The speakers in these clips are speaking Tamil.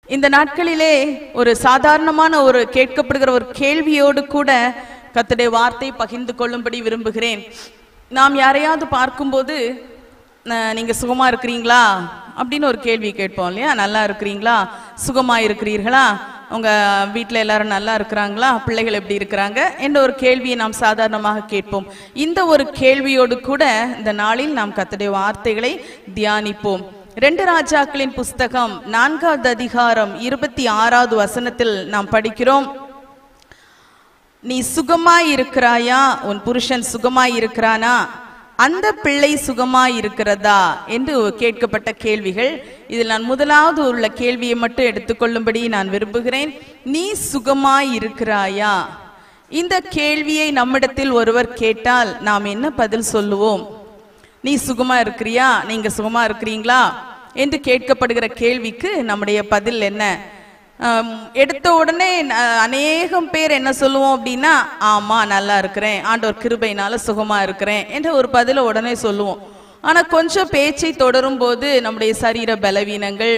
இந்த நாட்களிலே ஒரு சாதாரணமான ஒரு கேட்கப்படுகிற ஒரு கேள்வியோடு கூட கர்த்தருடைய வார்த்தை பகிர்ந்து கொள்ளும்படி விரும்புகிறேன் நாம் யாரையாவது பார்க்கும்போது "ந- நீங்க சுகமா இருக்கிறீங்களா அப்படின்னு ஒரு கேள்வி கேட்போம் இல்லையா நல்லா இருக்கிறீங்களா சுகமா இருக்கிறீர்களா உங்க வீட்ல எல்லாரும் நல்லா இருக்கிறாங்களா பிள்ளைகள் எப்படி இருக்கிறாங்க என்ற ஒரு கேள்வியை நாம் சாதாரணமாக கேட்போம் இந்த ஒரு கேள்வியோடு கூட இந்த நாளில் நாம் கர்த்தருடைய வார்த்தைகளை தியானிப்போம் ரெண்டு ராஜாக்களின் புஸ்தகம் நான்காவது அதிகாரம் இருபத்தி ஆறாவது வசனத்தில் நாம் படிக்கிறோம் நீ சுகமாய் இருக்கிறாயா உன் புருஷன் சுகமாய் இருக்கிறானா அந்த பிள்ளை சுகமாய் இருக்கிறதா என்று கேட்கப்பட்ட கேள்விகள் இதில் நான் முதலாவது உள்ள கேள்வியை மட்டும் எடுத்துக்கொள்ளும்படி நான் விரும்புகிறேன் நீ சுகமாய் இருக்கிறாயா இந்த கேள்வியை நம்மிடத்தில் ஒருவர் கேட்டால் நாம் என்ன பதில் சொல்லுவோம் நீ சுகமா இருக்கிறியா நீங்க சுகமா இருக்கிறீங்களா என்று கேட்கப்படுகிற கேள்விக்கு நம்முடைய பதில் என்ன ஆம், எடுத்த உடனே அஹ், அநேகம் பேர் என்ன சொல்லுவோம் அப்படின்னா ஆமா நல்லா இருக்கிறேன் ஆண்டவர் கிருபையினால சுகமா இருக்கிறேன் என்ற ஒரு பதில உடனே சொல்லுவோம் ஆனா கொஞ்சம் பேச்சை தொடரும் போது நம்முடைய சரீர பலவீனங்கள்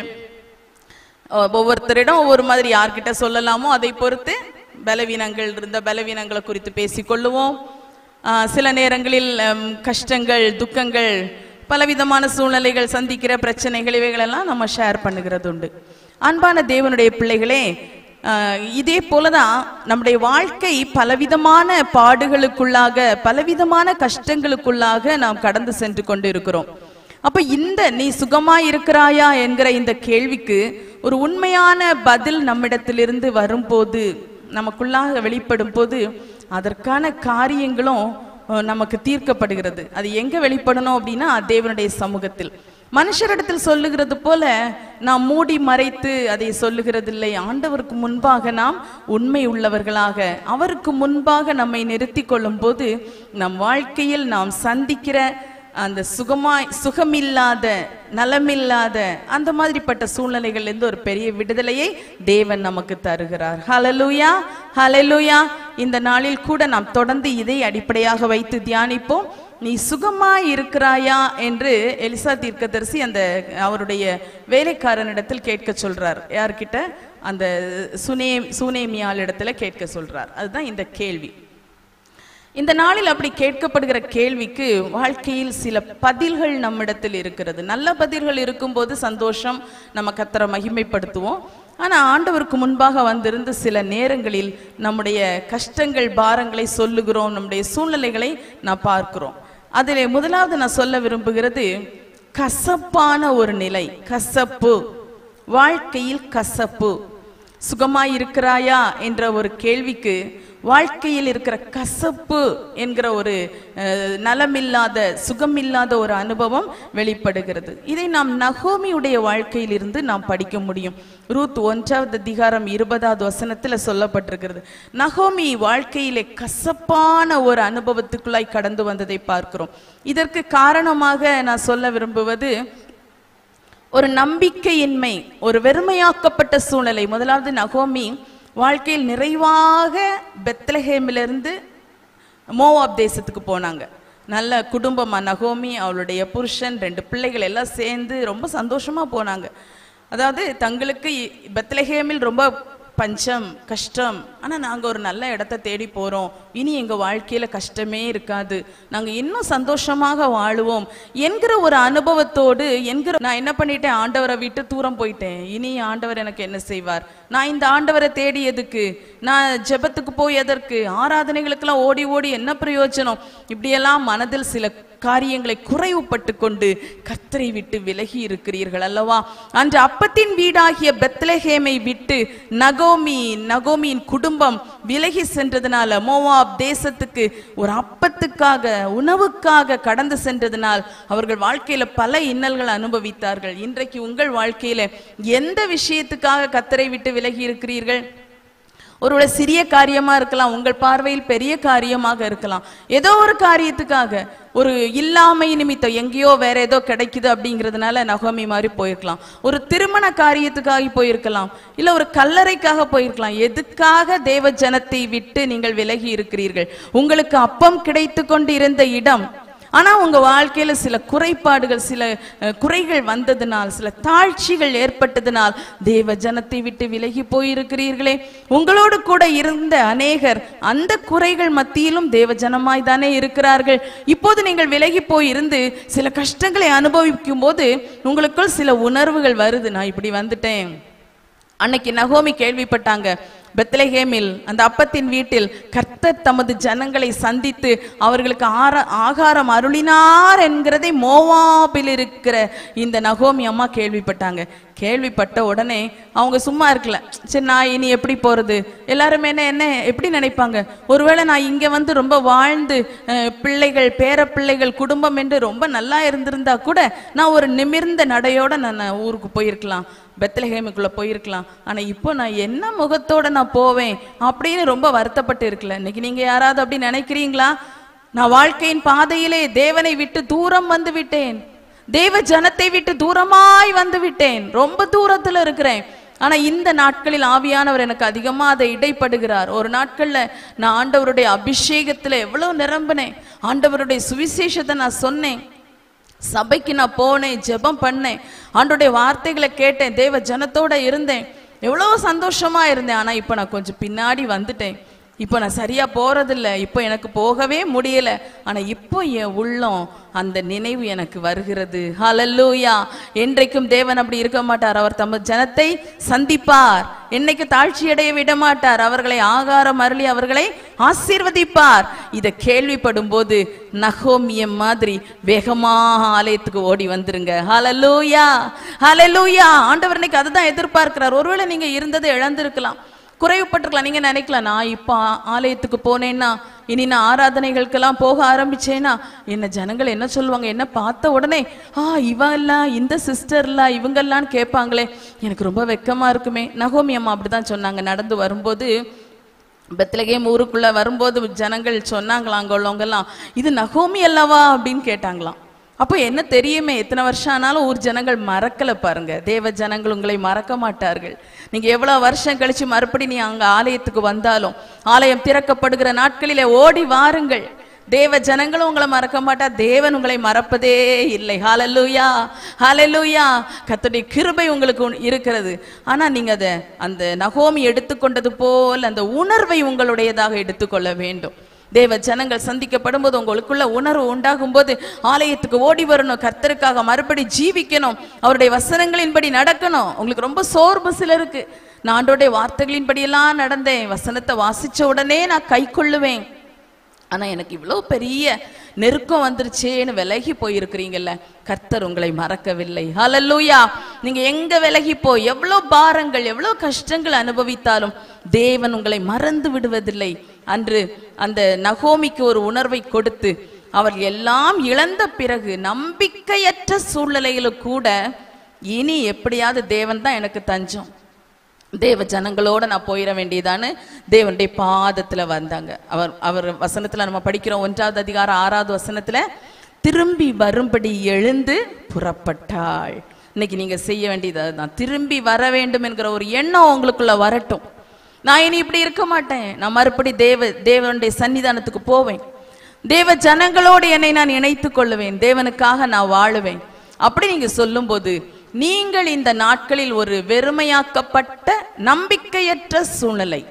அஹ், ஒவ்வொருத்தரிடம் ஒவ்வொரு மாதிரி யார்கிட்ட சொல்லலாமோ அதை பொறுத்து பலவீனங்கள் இருந்த பலவீனங்களை குறித்து பேசிக்கொள்ளுவோம் ஆஹ், சில நேரங்களில் ஹம், கஷ்டங்கள் துக்கங்கள் பலவிதமான சூழ்நிலைகள் சந்திக்கிற பிரச்சனைகள் இவைகளெல்லாம் நம்ம ஷேர் பண்ணுகிறது உண்டு அன்பான தேவனுடைய பிள்ளைகளே ஆஹ், இதே போலதான் நம்முடைய வாழ்க்கை பலவிதமான பாடுகளுக்குள்ளாக பலவிதமான கஷ்டங்களுக்குள்ளாக நாம் கடந்து சென்று கொண்டு இருக்கிறோம் அப்ப இந்த நீ சுகமாய் இருக்கிறாயா என்கிற இந்த கேள்விக்கு ஒரு உண்மையான பதில் நம்மிடத்திலிருந்து வரும்போது நமக்குள்ளாக வெளிப்படும் போது அதற்கான காரியங்களும் அஹ், நமக்கு தீர்க்கப்படுகிறது அது எங்க வெளிப்படணும் அப்படின்னா தேவனுடைய சமூகத்தில் மனுஷரிடத்தில் சொல்லுகிறது போல நாம் மூடி மறைத்து அதை சொல்லுகிறதில்லை ஆண்டவருக்கு முன்பாக நாம் உண்மை உள்ளவர்களாக அவருக்கு முன்பாக நம்மை நிறுத்தி கொள்ளும் போது நம் வாழ்க்கையில் நாம் சந்திக்கிற அந்த சுகமாய் சுகமில்லாத நலமில்லாத அந்த மாதிரிப்பட்ட சூழ்நிலைகள்ல இருந்து ஒரு பெரிய விடுதலையை தேவன் நமக்கு தருகிறார் ஹalleluya ஹalleluya இந்த நாளில் கூட நாம் தொடர்ந்து இதை அடிப்படையாக வைத்து தியானிப்போம் நீ சுகமாய் இருக்கிறாயா என்று எலிசா தீர்க்கதரிசி அந்த அவருடைய வேலைக்காரனிடத்தில் கேட்க சொல்றார் யார்கிட்ட அந்த சுனே சுனேமியால் இடத்துல கேட்க சொல்றார் அதுதான் இந்த கேள்வி இந்த நாளில் அப்படி கேட்கப்படுகிற கேள்விக்கு வாழ்க்கையில் சில பதில்கள் நம்மிடத்தில் இருக்கிறது நல்ல பதில்கள் இருக்கும்போது சந்தோஷம் நம்ம கத்தரை மகிமைப்படுத்துவோம் ஆனா ஆண்டவருக்கு முன்பாக வந்திருந்து சில நேரங்களில் நம்முடைய கஷ்டங்கள் பாரங்களை சொல்லுகிறோம் நம்முடைய சூழ்நிலைகளை நான் பார்க்கிறோம் அதிலே முதலாவது நான் சொல்ல விரும்புகிறது கசப்பான ஒரு நிலை கசப்பு வாழ்க்கையில் கசப்பு சுகமாய் இருக்கிறாயா என்ற ஒரு கேள்விக்கு வாழ்க்கையில் இருக்கிற கசப்பு என்கிற ஒரு அஹ், நலமில்லாத சுகமில்லாத ஒரு அனுபவம் வெளிப்படுகிறது இதை நாம் நகோமியுடைய வாழ்க்கையில் இருந்து நாம் படிக்க முடியும் ரூத் ஒன்றாவது அதிகாரம் இருபதாவது வசனத்துல சொல்லப்பட்டிருக்கிறது நகோமி வாழ்க்கையிலே கசப்பான ஒரு அனுபவத்துக்குள்ளாய் கடந்து வந்ததை பார்க்கிறோம் இதற்கு காரணமாக நான் சொல்ல விரும்புவது ஒரு நம்பிக்கையின்மை ஒரு வெறுமையாக்கப்பட்ட சூழ்நிலை முதலாவது நகோமி வாழ்க்கையில் நிறைவாக பெத்லஹேமிலிருந்து மோவாப் தேசத்துக்கு போனாங்க நல்ல குடும்பமா நகோமி அவளுடைய புருஷன் ரெண்டு பிள்ளைகள் எல்லாம் சேர்ந்து ரொம்ப சந்தோஷமா போனாங்க அதாவது தங்களுக்கு இ- பெத்லஹேமில் ரொம்ப பஞ்சம் கஷ்டம் ஆனா நாங்க ஒரு நல்ல இடத்த தேடி போறோம் இனி எங்க வாழ்க்கையில கஷ்டமே இருக்காது நாங்க இன்னும் சந்தோஷமாக வாழுவோம் என்கிற ஒரு அனுபவத்தோடு என்கிற நான் என்ன பண்ணிட்டேன் ஆண்டவரை விட்டு தூரம் போயிட்டேன் இனி ஆண்டவர் எனக்கு என்ன செய்வார் நான் இந்த ஆண்டவரை தேடி எதுக்கு நான் ஜெபத்துக்கு போய் எதற்கு ஆராதனைகளுக்கெல்லாம் ஓடி ஓடி என்ன பிரயோஜனம் இப்படியெல்லாம் மனதில் சில காரியங்களை குறைவுபட்டு கொண்டு கர்த்தரை விட்டு விலகி இருக்கிறீர்கள் அல்லவா அன்று அப்பத்தின் வீடாகிய பெத்லஹேமை விட்டு நகோமி நகோமியின் குடும்பம் விலகி சென்றதுனால மோவாப் தேசத்துக்கு ஒரு அப்பத்துக்காக உணவுக்காக கடந்து சென்றதனால் அவர்கள் வாழ்க்கையில பல இன்னல்கள் அனுபவித்தார்கள் இன்றைக்கு உங்கள் வாழ்க்கையில எந்த விஷயத்துக்காக கர்த்தரை விட்டு விலகி இருக்கிறீர்கள் ஒருவேளை சிறிய காரியமா இருக்கலாம் உங்கள் பார்வையில் பெரிய காரியமாக இருக்கலாம் ஏதோ ஒரு காரியத்துக்காக ஒரு இல்லாமை நிமித்தம் எங்கேயோ வேற ஏதோ கிடைக்குது அப்படிங்கிறதுனால நகோமி மாதிரி போயிருக்கலாம் ஒரு திருமண காரியத்துக்காக போயிருக்கலாம் இல்ல ஒரு கல்லறைக்காக போயிருக்கலாம் எதுக்காக தேவ ஜனத்தை விட்டு நீங்கள் விலகி இருக்கிறீர்கள் உங்களுக்கு அப்பம் கிடைத்து கொண்டு இருந்த இடம் ஆனா உங்க வாழ்க்கையில சில குறைபாடுகள் சில அஹ், குறைகள் வந்ததினால் சில தாழ்ச்சிகள் ஏற்பட்டதினால் தேவ ஜனத்தை விட்டு விலகி போயிருக்கிறீர்களே உங்களோடு கூட இருந்த அநேகர் அந்த குறைகள் மத்தியிலும் தேவ ஜனமாய் தானே இருக்கிறார்கள் இப்போது நீங்கள் விலகி போயிருந்து சில கஷ்டங்களை அனுபவிக்கும் போது உங்களுக்குள் சில உணர்வுகள் வருது நான் இப்படி வந்துட்டேன் அன்னைக்கு நகோமி கேள்விப்பட்டாங்க பெத்லஹேமில் அந்த அப்பத்தின் வீட்டில் கர்த்தர் தமது ஜனங்களை சந்தித்து அவர்களுக்கு ஆர ஆகாரம் அருளினார் என்கிறதை மோவாபில் இருக்கிற இந்த நகோமி அம்மா கேள்விப்பட்டாங்க கேள்விப்பட்ட உடனே அவங்க சும்மா இருக்கல சரி நான் இனி எப்படி போறது எல்லாருமே என்ன என்ன எப்படி நினைப்பாங்க ஒருவேளை நான் இங்க வந்து ரொம்ப வாழ்ந்து அஹ், பிள்ளைகள் பேர பிள்ளைகள் குடும்பம் என்று ரொம்ப நல்லா இருந்திருந்தா கூட நான் ஒரு நிமிர்ந்த நடையோட நான் ஊருக்கு போயிருக்கலாம் பெத்லஹேமுக்குள்ள போயிருக்கலாம் ஆனா இப்போ நான் என்ன முகத்தோட நான் போவேன் அப்படின்னு ரொம்ப வருத்தப்பட்டு இருக்கல இன்னைக்கு நீங்க யாராவது அப்படி நினைக்கிறீங்களா நான் வாழ்க்கையின் பாதையிலே தேவனை விட்டு தூரம் வந்து விட்டேன் தேவ ஜனத்தை விட்டு தூரமாய் வந்து விட்டேன் ரொம்ப தூரத்துல இருக்கிறேன் ஆனா இந்த நாட்களில் ஆவியானவர் எனக்கு அதிகமா அதை இடைப்படுகிறார் ஒரு நாட்கள்ல நான் ஆண்டவருடைய அபிஷேகத்துல எவ்வளவு நிரம்பினேன் ஆண்டவருடைய சுவிசேஷத்தை நான் சொன்னேன் சபைக்கு நான் போனேன் ஜெபம் பண்ணேன் ஆண்டோடைய வார்த்தைகளை கேட்டேன் தேவ ஜனத்தோட இருந்தேன் எவ்வளோ சந்தோஷமா இருந்தேன் ஆனா இப்போ நான் கொஞ்சம் பின்னாடி வந்துட்டேன் இப்போ நான் சரியா போறதில்ல இப்போ எனக்கு போகவே முடியல ஆனா இப்போ என் உள்ளம் அந்த நினைவு எனக்கு வருகிறது ஹalleluya என்றைக்கும் தேவன் அப்படி இருக்க மாட்டார் அவர் தமது ஜனத்தை சந்திப்பார் என்னைக்கு தாழ்ச்சி அடைய விட மாட்டார் அவர்களை ஆகாரம் அருளி அவர்களை ஆசீர்வதிப்பார் இதை கேள்விப்படும் போது நகோமியம் மாதிரி வேகமாக ஆலயத்துக்கு ஓடி வந்துருங்க ஹalleluya ஹalleluya ஆண்டவர் இன்னைக்கு அதுதான் எதிர்பார்க்கிறார் ஒருவேளை நீங்க இருந்ததை இழந்திருக்கலாம் குறைவுபட்டிருக்கலாம் நீங்க நினைக்கலாம் நான் இப்போ ஆ- ஆலயத்துக்கு போனேன்னா இனி நான் ஆராதனைகளுக்கெல்லாம் போக ஆரம்பிச்சேன்னா என்ன ஜனங்கள் என்ன சொல்லுவாங்க என்ன பார்த்த உடனே ஆ இவெல்லாம் இந்த சிஸ்டர்லாம் இவங்கெல்லாம் கேட்பாங்களே எனக்கு ரொம்ப வெக்கமா இருக்குமே நகோமி அம்மா அப்படிதான் சொன்னாங்க நடந்து வரும்போது பெத்லகேம் ஊருக்குள்ள வரும்போது ஜனங்கள் சொன்னாங்களாம் அங்க உள்ளவங்கெல்லாம் இது நகோமி அல்லவா அப்படின்னு கேட்டாங்களாம் அப்போ என்ன தெரியுமே எத்தனை வருஷம் ஆனாலும் ஊர் ஜனங்கள் மறக்கல பாருங்க தேவ ஜனங்கள் உங்களை மறக்க மாட்டார்கள் நீங்க எவ்வளவு வருஷம் கழிச்சு மறுபடி நீ அங்க ஆலயத்துக்கு வந்தாலும் ஆலயம் திறக்கப்படுகிற நாட்களிலே ஓடி வாருங்கள் தேவ ஜனங்களும் உங்களை மறக்க மாட்டா தேவன் உங்களை மறப்பதே இல்லை ஹalleluya ஹalleluya கர்த்தருடைய கிருபை உங்களுக்கு உன்- இருக்கிறது ஆனா நீங்க அதை அந்த நகோமி எடுத்துக்கொண்டது போல் அந்த உணர்வை உங்களுடையதாக எடுத்துக்கொள்ள வேண்டும் தேவ ஜனங்கள் சந்திக்கப்படும் போது உங்களுக்குள்ள உணர்வு உண்டாகும் போது ஆலயத்துக்கு ஓடி வரணும் கர்த்தருக்காக மறுபடி ஜீவிக்கணும் அவருடைய வசனங்களின்படி நடக்கணும் உங்களுக்கு ரொம்ப சோர்வு சிலருக்கு நான் ஆண்டோடைய வார்த்தைகளின்படியெல்லாம் நடந்தேன் வசனத்தை வாசிச்ச உடனே நான் கை கொள்ளுவேன் ஆனா எனக்கு இவ்வளோ பெரிய நெருக்கம் வந்துருச்சேன்னு விலகி போயிருக்கிறீங்கல்ல கர்த்தர் உங்களை மறக்கவில்லை ஹalleluya நீங்க எங்க விலகி போய் எவ்வளோ பாரங்கள் எவ்வளோ கஷ்டங்கள் அனுபவித்தாலும் தேவன் உங்களை மறந்து விடுவதில்லை அன்று அந்த நகோமிக்கு ஒரு உணர்வை கொடுத்து அவர் எல்லாம் இழந்த பிறகு நம்பிக்கையற்ற சூழ்நிலையில கூட இனி எப்படியாவது தேவன் தான் எனக்கு தஞ்சம் தேவ ஜனங்களோட நான் போயிட வேண்டியதான்னு தேவனுடைய பாதத்துல வந்தாங்க அவர் அவர் வசனத்துல நம்ம படிக்கிறோம் ஒன்றாவது அதிகாரம் ஆறாவது வசனத்துல திரும்பி வரும்படி எழுந்து புறப்பட்டாள் இன்னைக்கு நீங்க செய்ய வேண்டியது அதுதான் திரும்பி வர வேண்டும் என்கிற ஒரு எண்ணம் உங்களுக்குள்ள வரட்டும் நான் இனி இப்படி இருக்க மாட்டேன் நான் மறுபடி தேவ தேவனுடைய சன்னிதானத்துக்கு போவேன் தேவ ஜனங்களோடு என்னை நான் இணைத்துக் கொள்ளுவேன் தேவனுக்காக நான் வாழுவேன் அப்படி நீங்க சொல்லும்போது நீங்கள் இந்த நாட்களில் ஒரு வெறுமையாக்கப்பட்ட நம்பிக்கையற்ற சூழ்நிலை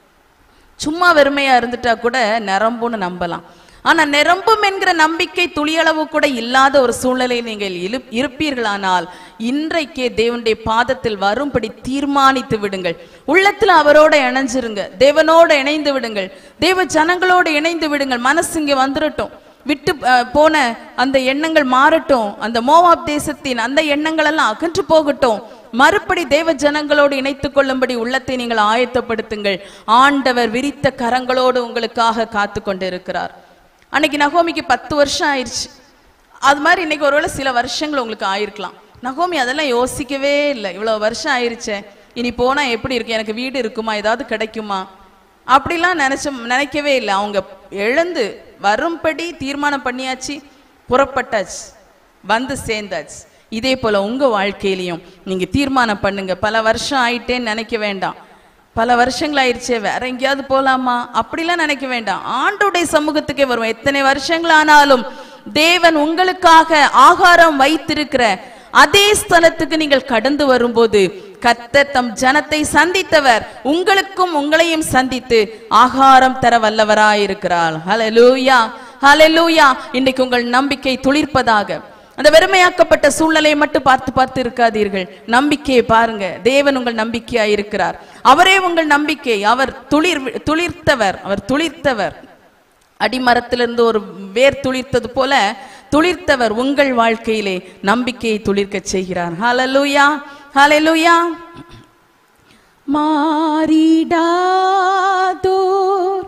சும்மா வெறுமையா இருந்துட்டா கூட நிரம்புன்னு நம்பலாம் ஆனா நிரம்பும் என்கிற நம்பிக்கை துளியளவு கூட இல்லாத ஒரு சூழ்நிலையில் நீங்கள் இரு- இருப்பீர்களானால் இன்றைக்கே தேவனுடைய பாதத்தில் வரும்படி தீர்மானித்து விடுங்கள் உள்ளத்துல அவரோட இணைஞ்சிருங்க தேவனோட இணைந்து விடுங்கள் தேவ ஜனங்களோடு இணைந்து விடுங்கள் மனசு இங்க வந்துடட்டும் விட்டு அஹ், போன அந்த எண்ணங்கள் மாறட்டும் அந்த மோவாப் தேசத்தின் அந்த எண்ணங்கள் எல்லாம் அகன்று போகட்டும் மறுபடி தேவ ஜனங்களோடு இணைத்துக் கொள்ளும்படி உள்ளத்தை நீங்கள் ஆயத்தப்படுத்துங்கள் ஆண்டவர் விரித்த கரங்களோடு உங்களுக்காக காத்து கொண்டிருக்கிறார் அன்னைக்கு நகோமிக்கு பத்து வருஷம் ஆயிடுச்சு அது மாதிரி இன்னைக்கு ஒருவேளை சில வருஷங்கள் உங்களுக்கு ஆயிருக்கலாம் நகோமி அதெல்லாம் யோசிக்கவே இல்லை இவ்வளவு வருஷம் ஆயிருச்சே இனி போனா எப்படி இருக்கு எனக்கு வீடு இருக்குமா ஏதாவது கிடைக்குமா அப்படிலாம் நினைச்ச நினைக்கவே இல்லை அவங்க எழுந்து வரும்படி தீர்மானம் பண்ணியாச்சு புறப்பட்டாச்சு வந்து சேர்ந்தாச்சு இதே போல உங்க வாழ்க்கையிலையும் நீங்க தீர்மானம் பண்ணுங்க பல வருஷம் ஆயிட்டேன்னு நினைக்க வேண்டாம் பல வருஷங்கள் ஆயிடுச்சே வேற எங்கேயாவது போலாமா அப்படிலாம் நினைக்க வேண்டாம் ஆண்டோடைய சமூகத்துக்கே வருவோம் எத்தனை வருஷங்கள் ஆனாலும் தேவன் உங்களுக்காக ஆகாரம் வைத்திருக்கிற அதே ஸ்தலத்துக்கு நீங்கள் கடந்து வரும்போது கர்த்தர் தம் ஜனத்தை சந்தித்தவர் உங்களுக்கும் உங்களையும் சந்தித்து ஆகாரம் தர வல்லவராயிருக்கிறார் ஹalleluya ஹalleluya இன்னைக்கு உங்கள் நம்பிக்கை துளிர்ப்பதாக அந்த வெறுமையாக்கப்பட்ட சூழ்நிலையை மட்டும் பார்த்து பார்த்து இருக்காதீர்கள் நம்பிக்கையை பாருங்க தேவன் உங்கள் நம்பிக்கையா இருக்கிறார் அவரே உங்கள் நம்பிக்கை அவர் துளிர் துளிர்த்தவர் அவர் துளிர்த்தவர் அடிமரத்திலிருந்து ஒரு வேர் துளிர்த்தது போல துளிர்த்தவர் உங்கள் வாழ்க்கையிலே நம்பிக்கையை துளிர்க்கச் செய்கிறார் ஹalleluya ஹalleluya மாறிடாதோர்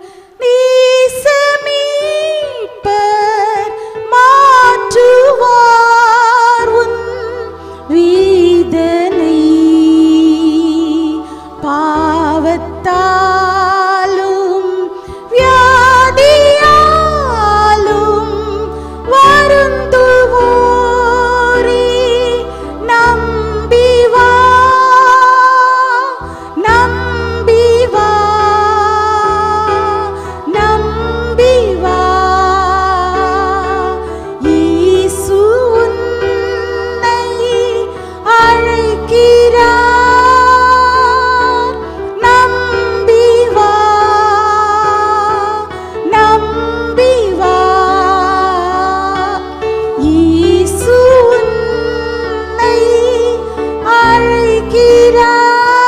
நேசமீட்பர் மாற்றுவார் உன் வீதனை பாவத்தாலும் வியாதியாலும் வருந்துவோரே நம்பி வா நம்பி வா நம்பி வா இயேசு உன்னை அழைக்கிறார் நம்பி வா நம்பி வா இயேசு உன்னை அழைக்கிறார்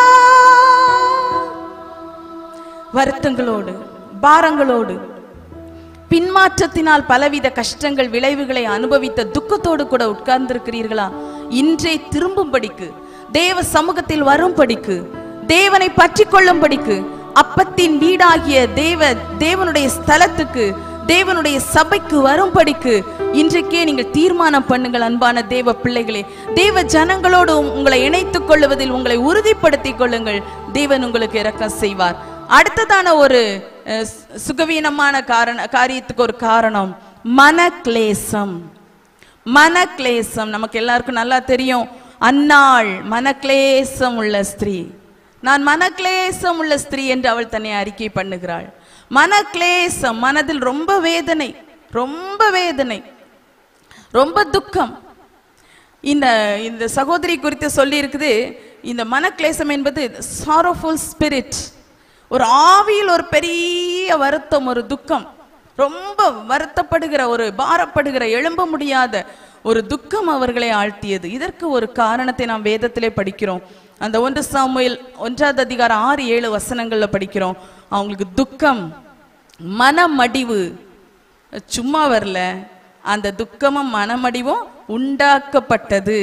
வருத்தங்களோடு பாரங்களோடு பின்மாற்றத்தினால் பலவித கஷ்டங்கள் விளைவுகளை அனுபவித்த துக்கத்தோடு கூட உட்கார்ந்திருக்கிறீர்களா இன்றே திரும்பும்படிக்கு தேவ சமூகத்தில் வரும்படிக்கு தேவனை பற்றி கொள்ளும்படிக்கு அப்பத்தின் வீடாகிய தேவ தேவனுடைய ஸ்தலத்துக்கு தேவனுடைய சபைக்கு வரும்படிக்கு இன்றைக்கே நீங்கள் தீர்மானம் பண்ணுங்கள் அன்பான தேவ பிள்ளைகளே தேவ ஜனங்களோடு உங்களை இணைத்துக் கொள்ளுவதில் உங்களை உறுதிப்படுத்திக் கொள்ளுங்கள் தேவன் உங்களுக்கு இரக்கம் செய்வார் அடுத்ததான ஒரு அஹ், சு- சுகவீனமான காரண காரியத்துக்கு ஒரு காரணம் மனக்லேசம் மனக்லேசம் நமக்கு எல்லாருக்கும் நல்லா தெரியும் அன்னாள் மனக்லேசம் உள்ள ஸ்திரீ நான் மனக்லேசம் உள்ள ஸ்திரீ என்று அவள் தன்னை அறிக்கை பண்ணுகிறாள் மனக்லேசம் மனதில் ரொம்ப வேதனை ரொம்ப வேதனை ரொம்ப துக்கம் இந்த இந்த சகோதரி குறித்து சொல்லி இருக்குது இந்த மனக்லேசம் என்பது சாரோஃபுல் ஸ்பிரிட் ஒரு ஆவியில் ஒரு பெரிய வருத்தம் ஒரு துக்கம் ரொம்ப வருத்தப்படுகிற ஒரு பாரப்படுகிற எழும்ப முடியாத ஒரு துக்கம் அவர்களை ஆழ்த்தியது இதற்கு ஒரு காரணத்தை நாம் வேதத்திலே படிக்கிறோம் அந்த ஒன்று சாமுவேல் ஒன்றாவது அதிகாரம் ஆறு ஏழு வசனங்கள்ல படிக்கிறோம் அவங்களுக்கு துக்கம் மனமடிவு சும்மா வரல அந்த துக்கமும் மனமடிவும் உண்டாக்கப்பட்டது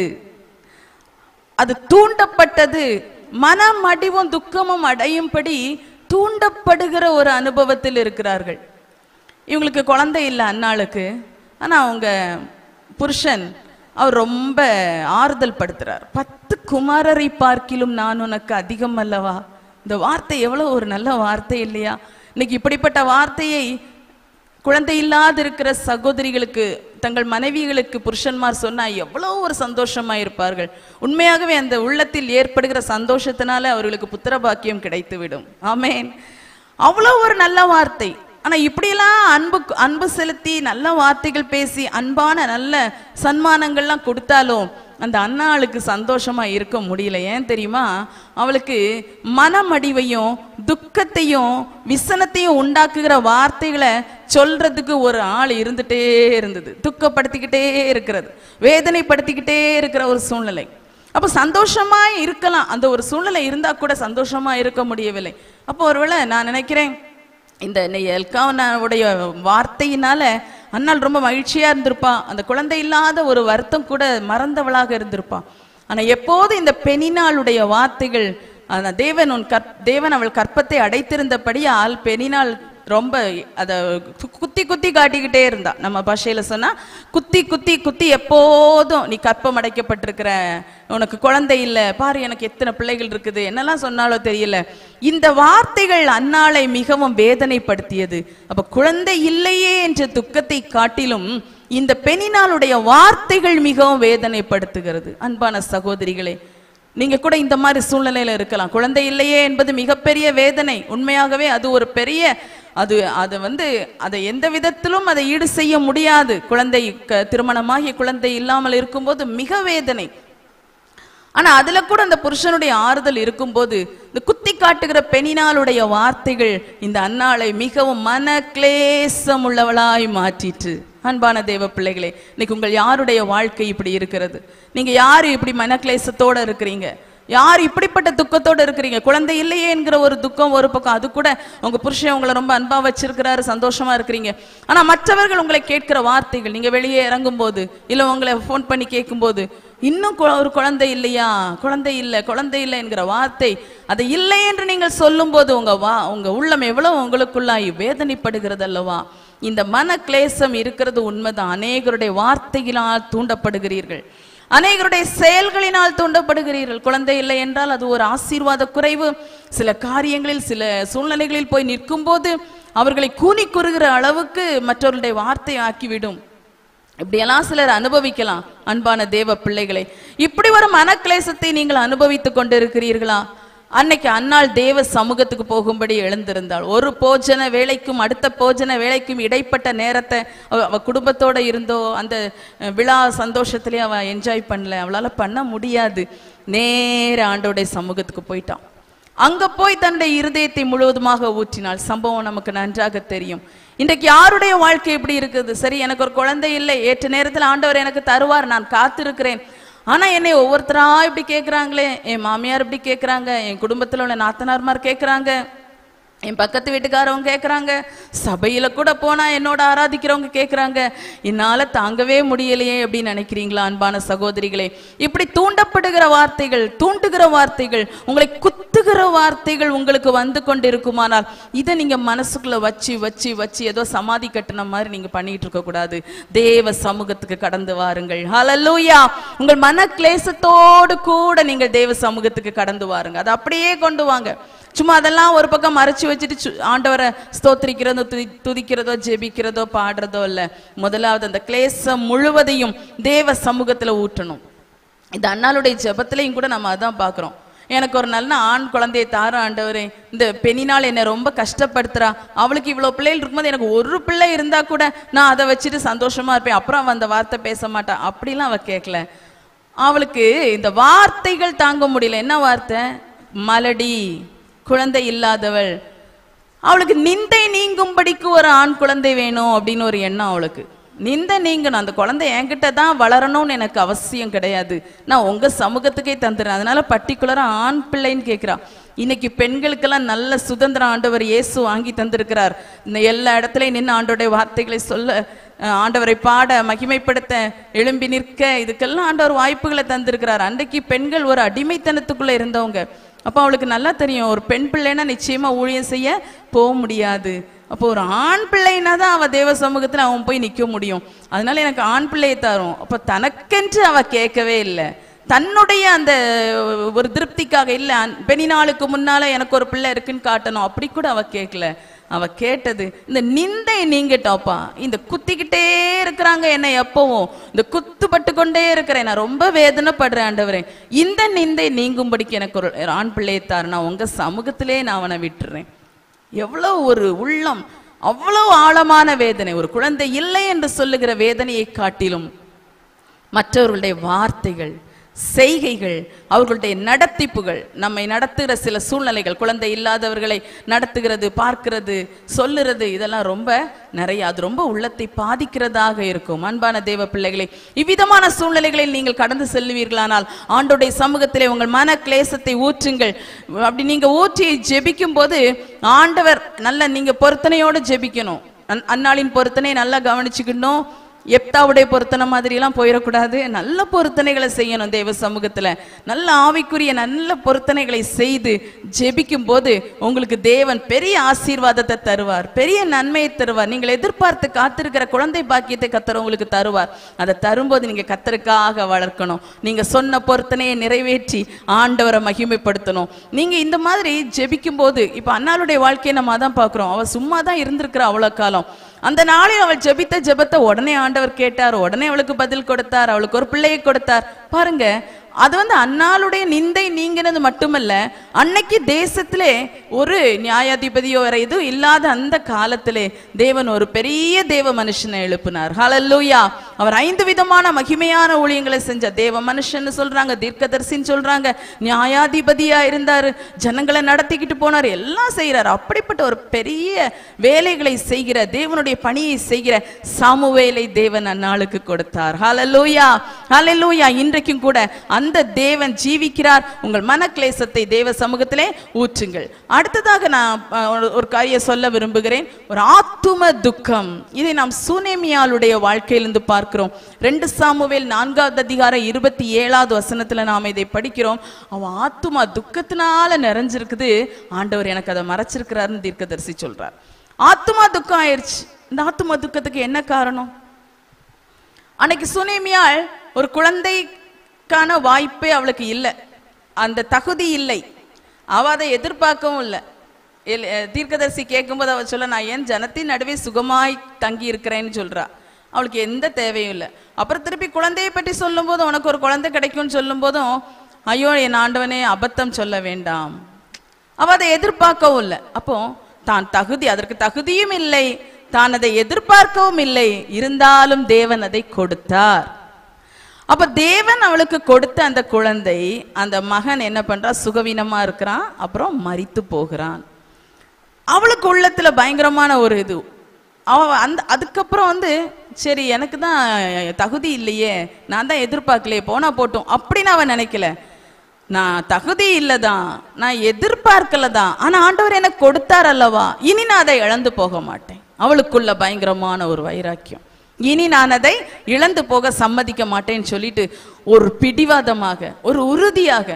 அது தூண்டப்பட்டது மனமடிவும் துக்கமும் அடையும்படி தூண்டப்படுகிற ஒரு அனுபவத்தில் இருக்கிறார்கள் இவங்களுக்கு குழந்தை இல்லை அன்னாளுக்கு ஆனா அவங்க புருஷன் அவர் ரொம்ப ஆறுதல் படுத்துறார் பத்து குமாரரை பார்க்கிலும் நான் உனக்கு அதிகம் அல்லவா இந்த வார்த்தை எவ்வளவு ஒரு நல்ல வார்த்தை இல்லையா இன்னைக்கு இப்படிப்பட்ட வார்த்தையை குழந்தை இல்லாது இருக்கிற சகோதரிகளுக்கு தங்கள் மனைவிகளுக்கு புருஷன்மார் சொன்னா எவ்வளவு ஒரு சந்தோஷமா இருப்பார்கள் உண்மையாகவே அந்த உள்ளத்தில் ஏற்படுகிற சந்தோஷத்தினால அவர்களுக்கு புத்திர பாக்கியம் கிடைத்து விடும் ஆமேன் அவ்வளவு ஒரு நல்ல வார்த்தை ஆனா இப்படியெல்லாம் அன்பு அன்பு செலுத்தி நல்ல வார்த்தைகள் பேசி அன்பான நல்ல சன்மானங்கள்லாம் கொடுத்தாலும் அந்த அண்ணாளுக்கு சந்தோஷமா இருக்க முடியல ஏன் தெரியுமா அவளுக்கு மனமடிவையும் துக்கத்தையும் விசனத்தையும் உண்டாக்குகிற வார்த்தைகளை சொல்றதுக்கு ஒரு ஆள் இருந்துட்டே இருந்தது துக்கப்படுத்திக்கிட்டே இருக்கிறது வேதனைப்படுத்திக்கிட்டே இருக்கிற ஒரு சூழ்நிலை அப்போ சந்தோஷமா இருக்கலாம் அந்த ஒரு சூழ்நிலை இருந்தா கூட சந்தோஷமா இருக்க முடியவில்லை அப்போ ஒருவேளை நான் நினைக்கிறேன் இந்த எல்காவனுடைய வார்த்தையினால அண்ணாள் ரொம்ப மகிழ்ச்சியா இருந்திருப்பா அந்த குழந்தை இல்லாத ஒரு வருத்தம் கூட மறந்தவளாக இருந்திருப்பா ஆனா எப்போது இந்த பெனினாளுடைய வார்த்தைகள் அந்த தேவன் உன் கற் தேவன் அவள் கற்பத்தை அடைத்திருந்தபடியால் பெனினாள் ரொம்ப அதை குத்தி குத்தி காட்டிக்கிட்டே இருந்தா நம்ம பாஷையில சொன்னா குத்தி குத்தி குத்தி எப்போதும் நீ கற்பம் அடைக்கப்பட்டிருக்கிற உனக்கு குழந்தை இல்லை பாரு எனக்கு எத்தனை பிள்ளைகள் இருக்குது என்னெல்லாம் சொன்னாலோ தெரியல இந்த வார்த்தைகள் அன்னாளை மிகவும் வேதனைப்படுத்தியது அப்ப குழந்தை இல்லையே என்ற துக்கத்தை காட்டிலும் இந்த பெண்ணினாளுடைய வார்த்தைகள் மிகவும் வேதனைப்படுத்துகிறது அன்பான சகோதரிகளே நீங்க கூட இந்த மாதிரி சூழ்நிலையில இருக்கலாம் குழந்தை இல்லையே என்பது மிகப்பெரிய வேதனை உண்மையாகவே அது ஒரு பெரிய அது அது வந்து அதை எந்த விதத்திலும் அதை ஈடு செய்ய முடியாது குழந்தை க- திருமணமாகிய குழந்தை இல்லாமல் இருக்கும்போது மிக வேதனை ஆனா அதுல கூட அந்த புருஷனுடைய ஆறுதல் இருக்கும்போது இந்த குத்தி காட்டுகிற பெணினாளுடைய வார்த்தைகள் இந்த அன்னாளை மிகவும் மன கிளேசம் உள்ளவளாய் மாற்றிற்று அன்பான தேவ பிள்ளைகளே இன்னைக்கு உங்கள் யாருடைய வாழ்க்கை இப்படி இருக்கிறது நீங்க யாரு இப்படி மனக்லேசத்தோட இருக்கிறீங்க யார் இப்படிப்பட்ட துக்கத்தோட இருக்கிறீங்க குழந்தை இல்லையே என்கிற ஒரு துக்கம் ஒரு பக்கம் அது கூட உங்க புருஷன் உங்களை ரொம்ப அன்பா வச்சிருக்கிறாரு சந்தோஷமா இருக்கிறீங்க ஆனா மற்றவர்கள் உங்களை கேட்கிற வார்த்தைகள் நீங்க வெளியே இறங்கும் போது இல்ல உங்களை ஃபோன் பண்ணி கேட்கும்போது இன்னும் கு- ஒரு குழந்தை இல்லையா குழந்தை இல்லை குழந்தை இல்லை என்கிற வார்த்தை அது இல்லை என்று நீங்கள் சொல்லும்போது உங்க வா உங்க உள்ளம் எவ்வளவு உங்களுக்குள்ளாய் வேதனைப்படுகிறது அல்லவா இந்த மன கிளேசம் இருக்கிறது உண்மைதான் அநேகருடைய வார்த்தையினால் தூண்டப்படுகிறீர்கள் அநேகருடைய செயல்களினால் தூண்டப்படுகிறீர்கள் குழந்தை இல்லை என்றால் அது ஒரு ஆசீர்வாத குறைவு சில காரியங்களில் சில சூழ்நிலைகளில் போய் நிற்கும்போது அவர்களை கூனி குறுகிற அளவுக்கு மற்றவர்களுடைய வார்த்தை ஆக்கிவிடும் இப்படியெல்லாம் சிலர் அனுபவிக்கலாம் அன்பான தேவ பிள்ளைகளை இப்படி ஒரு மனக்லேசத்தை நீங்கள் அனுபவித்துக் கொண்டிருக்கிறீர்களா அன்னைக்கு அன்னாள் தேவ சமூகத்துக்கு போகும்படி எழுந்திருந்தாள் ஒரு போஜன வேலைக்கும் அடுத்த போஜன வேலைக்கும் இடைப்பட்ட நேரத்தை அவ அவ குடும்பத்தோட இருந்தோ அந்த அஹ், விழா சந்தோஷத்திலே அவ என்ஜாய் பண்ணல அவளால பண்ண முடியாது நேர ஆண்டோடைய சமூகத்துக்கு போயிட்டான் அங்க போய் தன்னுடைய இருதயத்தை முழுவதுமாக ஊற்றினாள் சம்பவம் நமக்கு நன்றாக தெரியும் இன்றைக்கு யாருடைய வாழ்க்கை எப்படி இருக்குது சரி எனக்கு ஒரு குழந்தை இல்லை ஏற்ற நேரத்தில் ஆண்டவர் எனக்கு தருவார் நான் காத்திருக்கிறேன் ஆனா என்னை ஒவ்வொருத்தரா இப்படி கேக்குறாங்களே என் மாமியார் இப்படி கேக்குறாங்க என் குடும்பத்துல உள்ள நாத்தனார்மார் கேக்குறாங்க என் பக்கத்து வீட்டுக்காரவங்க கேக்குறாங்க சபையில கூட போனா என்னோட ஆராதிக்கிறவங்க கேக்குறாங்க என்னால தாங்கவே முடியலையே அப்படின்னு நினைக்கிறீங்களா அன்பான சகோதரிகளே இப்படி தூண்டப்படுகிற வார்த்தைகள் தூண்டுகிற வார்த்தைகள் உங்களை குத்துகிற வார்த்தைகள் உங்களுக்கு வந்து கொண்டிருக்குமானால் இதை நீங்க மனசுக்குள்ள வச்சு வச்சு வச்சு ஏதோ சமாதி கட்டின மாதிரி நீங்க பண்ணிட்டு இருக்க கூடாது தேவ சமூகத்துக்கு கடந்து வாருங்கள் ஹalleluya உங்கள் மன கிளேசத்தோடு கூட நீங்கள் தேவ சமூகத்துக்கு கடந்து வாருங்க அதை அப்படியே கொண்டு வாங்க சும்மா அதெல்லாம் ஒரு பக்கம் மறைச்சு வச்சுட்டு சு- ஆண்டவரை ஸ்தோத்திரிக்கிறதோ துதி துதிக்கிறதோ ஜெபிக்கிறதோ பாடுறதோ இல்ல முதலாவது அந்த கிளேசம் முழுவதையும் தேவ சமூகத்துல ஊற்றணும் இது அண்ணாளுடைய ஜெபத்திலையும் கூட நம்ம அதான் பார்க்கிறோம் எனக்கு ஒரு நல்ல ஆண் குழந்தையை தார ஆண்டவரே இந்த பெண்ணினால் என்னை ரொம்ப கஷ்டப்படுத்துறா அவளுக்கு இவ்வளவு பிள்ளைகள் இருக்கும்போது எனக்கு ஒரு பிள்ளை இருந்தா கூட நான் அதை வச்சுட்டு சந்தோஷமா இருப்பேன் அப்புறம் அவ அந்த வார்த்தை பேச மாட்டா அப்படிலாம் அவ கேட்கல அவளுக்கு இந்த வார்த்தைகள் தாங்க முடியல என்ன வார்த்தை மலடி குழந்தை இல்லாதவள் அவளுக்கு நிந்தை நீங்கும்படிக்கு ஒரு ஆண் குழந்தை வேணும் அப்படின்னு ஒரு எண்ணம் அவளுக்கு நிந்தை நீங்கணும் அந்த குழந்தை என்கிட்ட தான் வளரணும்னு எனக்கு அவசியம் கிடையாது நான் உங்க சமூகத்துக்கே தந்துடுறேன் அதனால பர்டிகுலரா ஆண் பிள்ளைன்னு கேட்கிறா இன்னைக்கு பெண்களுக்கெல்லாம் நல்ல சுதந்திரம் ஆண்டவர் இயேசு வாங்கி தந்திருக்கிறார் இந்த எல்லா இடத்துலயும் நின்று ஆண்டோடைய வார்த்தைகளை சொல்ல அஹ், ஆண்டவரை பாட மகிமைப்படுத்த எழும்பி நிற்க இதுக்கெல்லாம் ஆண்டவர் வாய்ப்புகளை தந்திருக்கிறார் அன்றைக்கு பெண்கள் ஒரு அடிமைத்தனத்துக்குள்ள இருந்தவங்க அப்போ அவளுக்கு நல்லா தெரியும் ஒரு பெண் பிள்ளைன்னா நிச்சயமா ஊழியம் செய்ய போக முடியாது அப்போ ஒரு ஆண் பிள்ளைனா தான் அவ தேவ சமூகத்துல அவன் போய் நிக்க முடியும் அதனால எனக்கு ஆண் பிள்ளையை தரும் அப்ப தனக்கென்று அவ கேட்கவே இல்லை தன்னுடைய அந்த ஒரு திருப்திக்காக இல்ல அன்- பெண்ணினாளுக்கு முன்னால எனக்கு ஒரு பிள்ளை இருக்குன்னு காட்டணும் அப்படி கூட அவ கேட்கல அவ கேட்டது இந்த நிந்தை நீங்கட்டாப்பா இந்த குத்திக்கிட்டே இருக்கிறாங்க என்ன எப்பவும் இந்த குத்துப்பட்டு கொண்டே இருக்கிறேன் நான் ரொம்ப வேதனைப்படுறேன் ஆண்டவரே இந்த நிந்தை நீங்கும்படிக்கு எனக்கு ஒரு ஆண் பிள்ளையை தாரு நான் உங்க சமூகத்திலே நான் அவனை விட்டுறேன் எவ்வளவு ஒரு உள்ளம் அவ்வளவு ஆழமான வேதனை ஒரு குழந்தை இல்லை என்று சொல்லுகிற வேதனையை காட்டிலும் மற்றவர்களுடைய வார்த்தைகள் செய்கைகள் அவர்களுடைய நடத்திப்புகள் நம்மை நடத்துகிற சில சூழ்நிலைகள் குழந்தை இல்லாதவர்களை நடத்துகிறது பார்க்கிறது சொல்லுறது இதெல்லாம் ரொம்ப நிறைய அது ரொம்ப உள்ளத்தை பாதிக்கிறதாக இருக்கும் அன்பான தேவ பிள்ளைகளே இவ்விதமான சூழ்நிலைகளில் நீங்கள் கடந்து செல்வீர்களானால் ஆண்டோடைய சமூகத்திலே உங்கள் மன கிளேசத்தை ஊற்றுங்கள் அப்படி நீங்க ஊற்றி ஜெபிக்கும் போது ஆண்டவர் நல்ல நீங்க பொருத்தனையோடு ஜெபிக்கணும் அந்- அந்நாளின் பொருத்தனை நல்லா கவனிச்சுக்கணும் எப்தாவுடைய பொருத்தனை மாதிரி எல்லாம் போயிடக்கூடாது நல்ல பொருத்தனைகளை செய்யணும் தேவ சமூகத்துல நல்ல ஆவிக்குரிய நல்ல பொருத்தனைகளை செய்து ஜெபிக்கும் போது உங்களுக்கு தேவன் பெரிய ஆசீர்வாதத்தை தருவார் பெரிய நன்மையை தருவார் நீங்கள் எதிர்பார்த்து காத்திருக்கிற குழந்தை பாக்கியத்தை கத்தர் உங்களுக்கு தருவார் அதை தரும்போது நீங்க கத்தருக்காக வளர்க்கணும் நீங்க சொன்ன பொருத்தனையை நிறைவேற்றி ஆண்டவரை மகிமைப்படுத்தணும் நீங்க இந்த மாதிரி ஜெபிக்கும் போது இப்ப அண்ணாளுடைய வாழ்க்கையை நம்ம அதான் பார்க்கிறோம் அவ சும்மா தான் இருந்திருக்கிறா அவ்வளவு காலம் அந்த நாளில் அவள் ஜெபித்த ஜெபத்தை உடனே ஆண்டவர் கேட்டார் உடனே அவளுக்கு பதில் கொடுத்தார் அவளுக்கு ஒரு பிள்ளையை கொடுத்தார் பாருங்க அது வந்து அன்னாளுடைய நிந்தை நீங்கினது மட்டுமல்ல அன்னைக்கு தேசத்திலே ஒரு நியாயாதிபதியோ வேற எதுவும் இல்லாத அந்த காலத்திலே தேவன் ஒரு பெரிய தேவ மனுஷனை எழுப்பினார் ஹalleluya அவர் ஐந்து விதமான மகிமையான ஊழியங்களை செஞ்ச தேவ மனுஷன்னு சொல்றாங்க தீர்க்கதரிசின்னு சொல்றாங்க நியாயாதிபதியா இருந்தாரு ஜனங்களை நடத்திக்கிட்டு போனார் எல்லாம் செய்யறாரு அப்படிப்பட்ட ஒரு பெரிய வேலைகளை செய்கிற தேவனுடைய பணியை செய்கிற சாமுவேலை தேவன் அந்நாளுக்கு கொடுத்தார் ஹalleluya ஹalleluya இன்றைக்கும் கூட அந்த தேவன் ஜீவிக்கிறார் உங்கள் மனக்லேசத்தை தேவ சமூகத்திலே ஊற்றுங்கள் அடுத்ததாக நான் அஹ், ஒரு- ஒரு காரியம் சொல்ல விரும்புகிறேன் ஒரு ஆத்தும துக்கம் இதை நாம் சூனேமியாளுடைய வாழ்க்கையிலிருந்து பார்க்கிறோம் ரெண்டு சாமுவேல் நான்காவது அதிகாரம் இருபத்தி ஏழாவது வசனத்துல நாம் இதை படிக்கிறோம் அவன் ஆத்துமா துக்கத்தினால நிறைஞ்சிருக்குது ஆண்டவர் எனக்கு அதை மறைச்சிருக்கிறாருன்னு தீர்க்கதரிசி சொல்றார் ஆத்துமா துக்கம் ஆயிருச்சு இந்த ஆத்துமா துக்கத்துக்கு என்ன காரணம் அன்னைக்கு சுனேமியாள் ஒரு குழந்தைக்கான வாய்ப்பே அவளுக்கு இல்லை அந்த தகுதி இல்லை அவ அதை எதிர்பார்க்கவும் இல்லை இல்ல- அஹ் தீர்க்கதரிசி கேட்கும்போது அவ சொல்ல நான் ஏன் ஜனத்தின் நடுவே சுகமாய் தங்கி இருக்கிறேன்னு சொல்றா அவளுக்கு எந்த தேவையும் இல்லை அப்புறம் திருப்பி குழந்தையை பற்றி சொல்லும்போது உனக்கு ஒரு குழந்தை கிடைக்கும்னு சொல்லும்போதும் ஐயோ என் ஆண்டவனே அபத்தம் சொல்ல வேண்டாம் அவ அதை எதிர்பார்க்கவும் இல்லை அப்போ தான் தகுதி அதற்கு தகுதியும் இல்லை தான் அதை எதிர்பார்க்கவும் இல்லை இருந்தாலும் தேவன் அதை கொடுத்தார் அப்ப தேவன் அவளுக்கு கொடுத்த அந்த குழந்தை அந்த மகன் என்ன பண்றா சுகவீனமா இருக்கிறான் அப்புறம் மரித்து போகிறான் அவளுக்கு உள்ளத்துல பயங்கரமான ஒரு இது அவ அந்த அதுக்கப்புறம் வந்து சரி எனக்கு தான் தகுதி இல்லையே நான் தான் எதிர்பார்க்கலையே போனா போட்டும் அப்படின்னு அவன் நினைக்கல நான் தகுதி இல்லதான் நான் எதிர்பார்க்கல தான் ஆனா ஆண்டவர் எனக்கு கொடுத்தார் அல்லவா இனி நான் அதை இழந்து போக மாட்டேன் அவளுக்குள்ள பயங்கரமான ஒரு வைராக்கியம் இனி நான் அதை இழந்து போக சம்மதிக்க மாட்டேன்னு சொல்லிட்டு ஒரு பிடிவாதமாக ஒரு உறுதியாக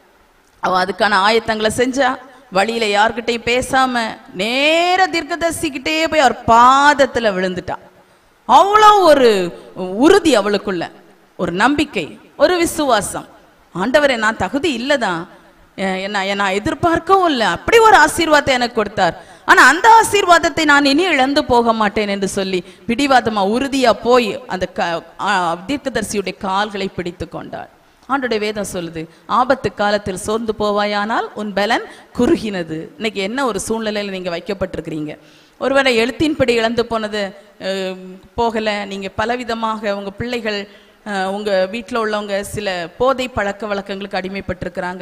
அவ அதுக்கான ஆயத்தங்களை செஞ்சா வழியில யார்கிட்டயும் பேசாம நேர தீர்க்கதரிசிக்கிட்டே போய் அவர் பாதத்துல விழுந்துட்டா அவ்வளோ ஒரு உறுதி அவளுக்குள்ள ஒரு நம்பிக்கை ஒரு விசுவாசம் ஆண்டவரே நான் தகுதி இல்லதான் அஹ் என்ன நான் எதிர்பார்க்கவும் இல்லை அப்படி ஒரு ஆசீர்வாதத்தை எனக்கு கொடுத்தார் ஆனா அந்த ஆசீர்வாதத்தை நான் இனி இழந்து போக மாட்டேன் என்று சொல்லி பிடிவாதமா உறுதியா போய் அந்த க- ஆ, தீர்க்கதரிசியுடைய கால்களை பிடித்து கொண்டாள் ஆண்டுடைய வேதம் சொல்லுது ஆபத்து காலத்தில் சோர்ந்து போவாயானால் உன் பலன் குறுகினது இன்னைக்கு என்ன ஒரு சூழ்நிலையில நீங்க வைக்கப்பட்டிருக்கிறீங்க ஒருவேளை எழுத்தின்படி இழந்து போனது அஹ், போகல நீங்க பலவிதமாக உங்க பிள்ளைகள் அஹ், உங்க வீட்டில் உள்ளவங்க சில போதை பழக்க வழக்கங்களுக்கு அடிமைப்பட்டிருக்கிறாங்க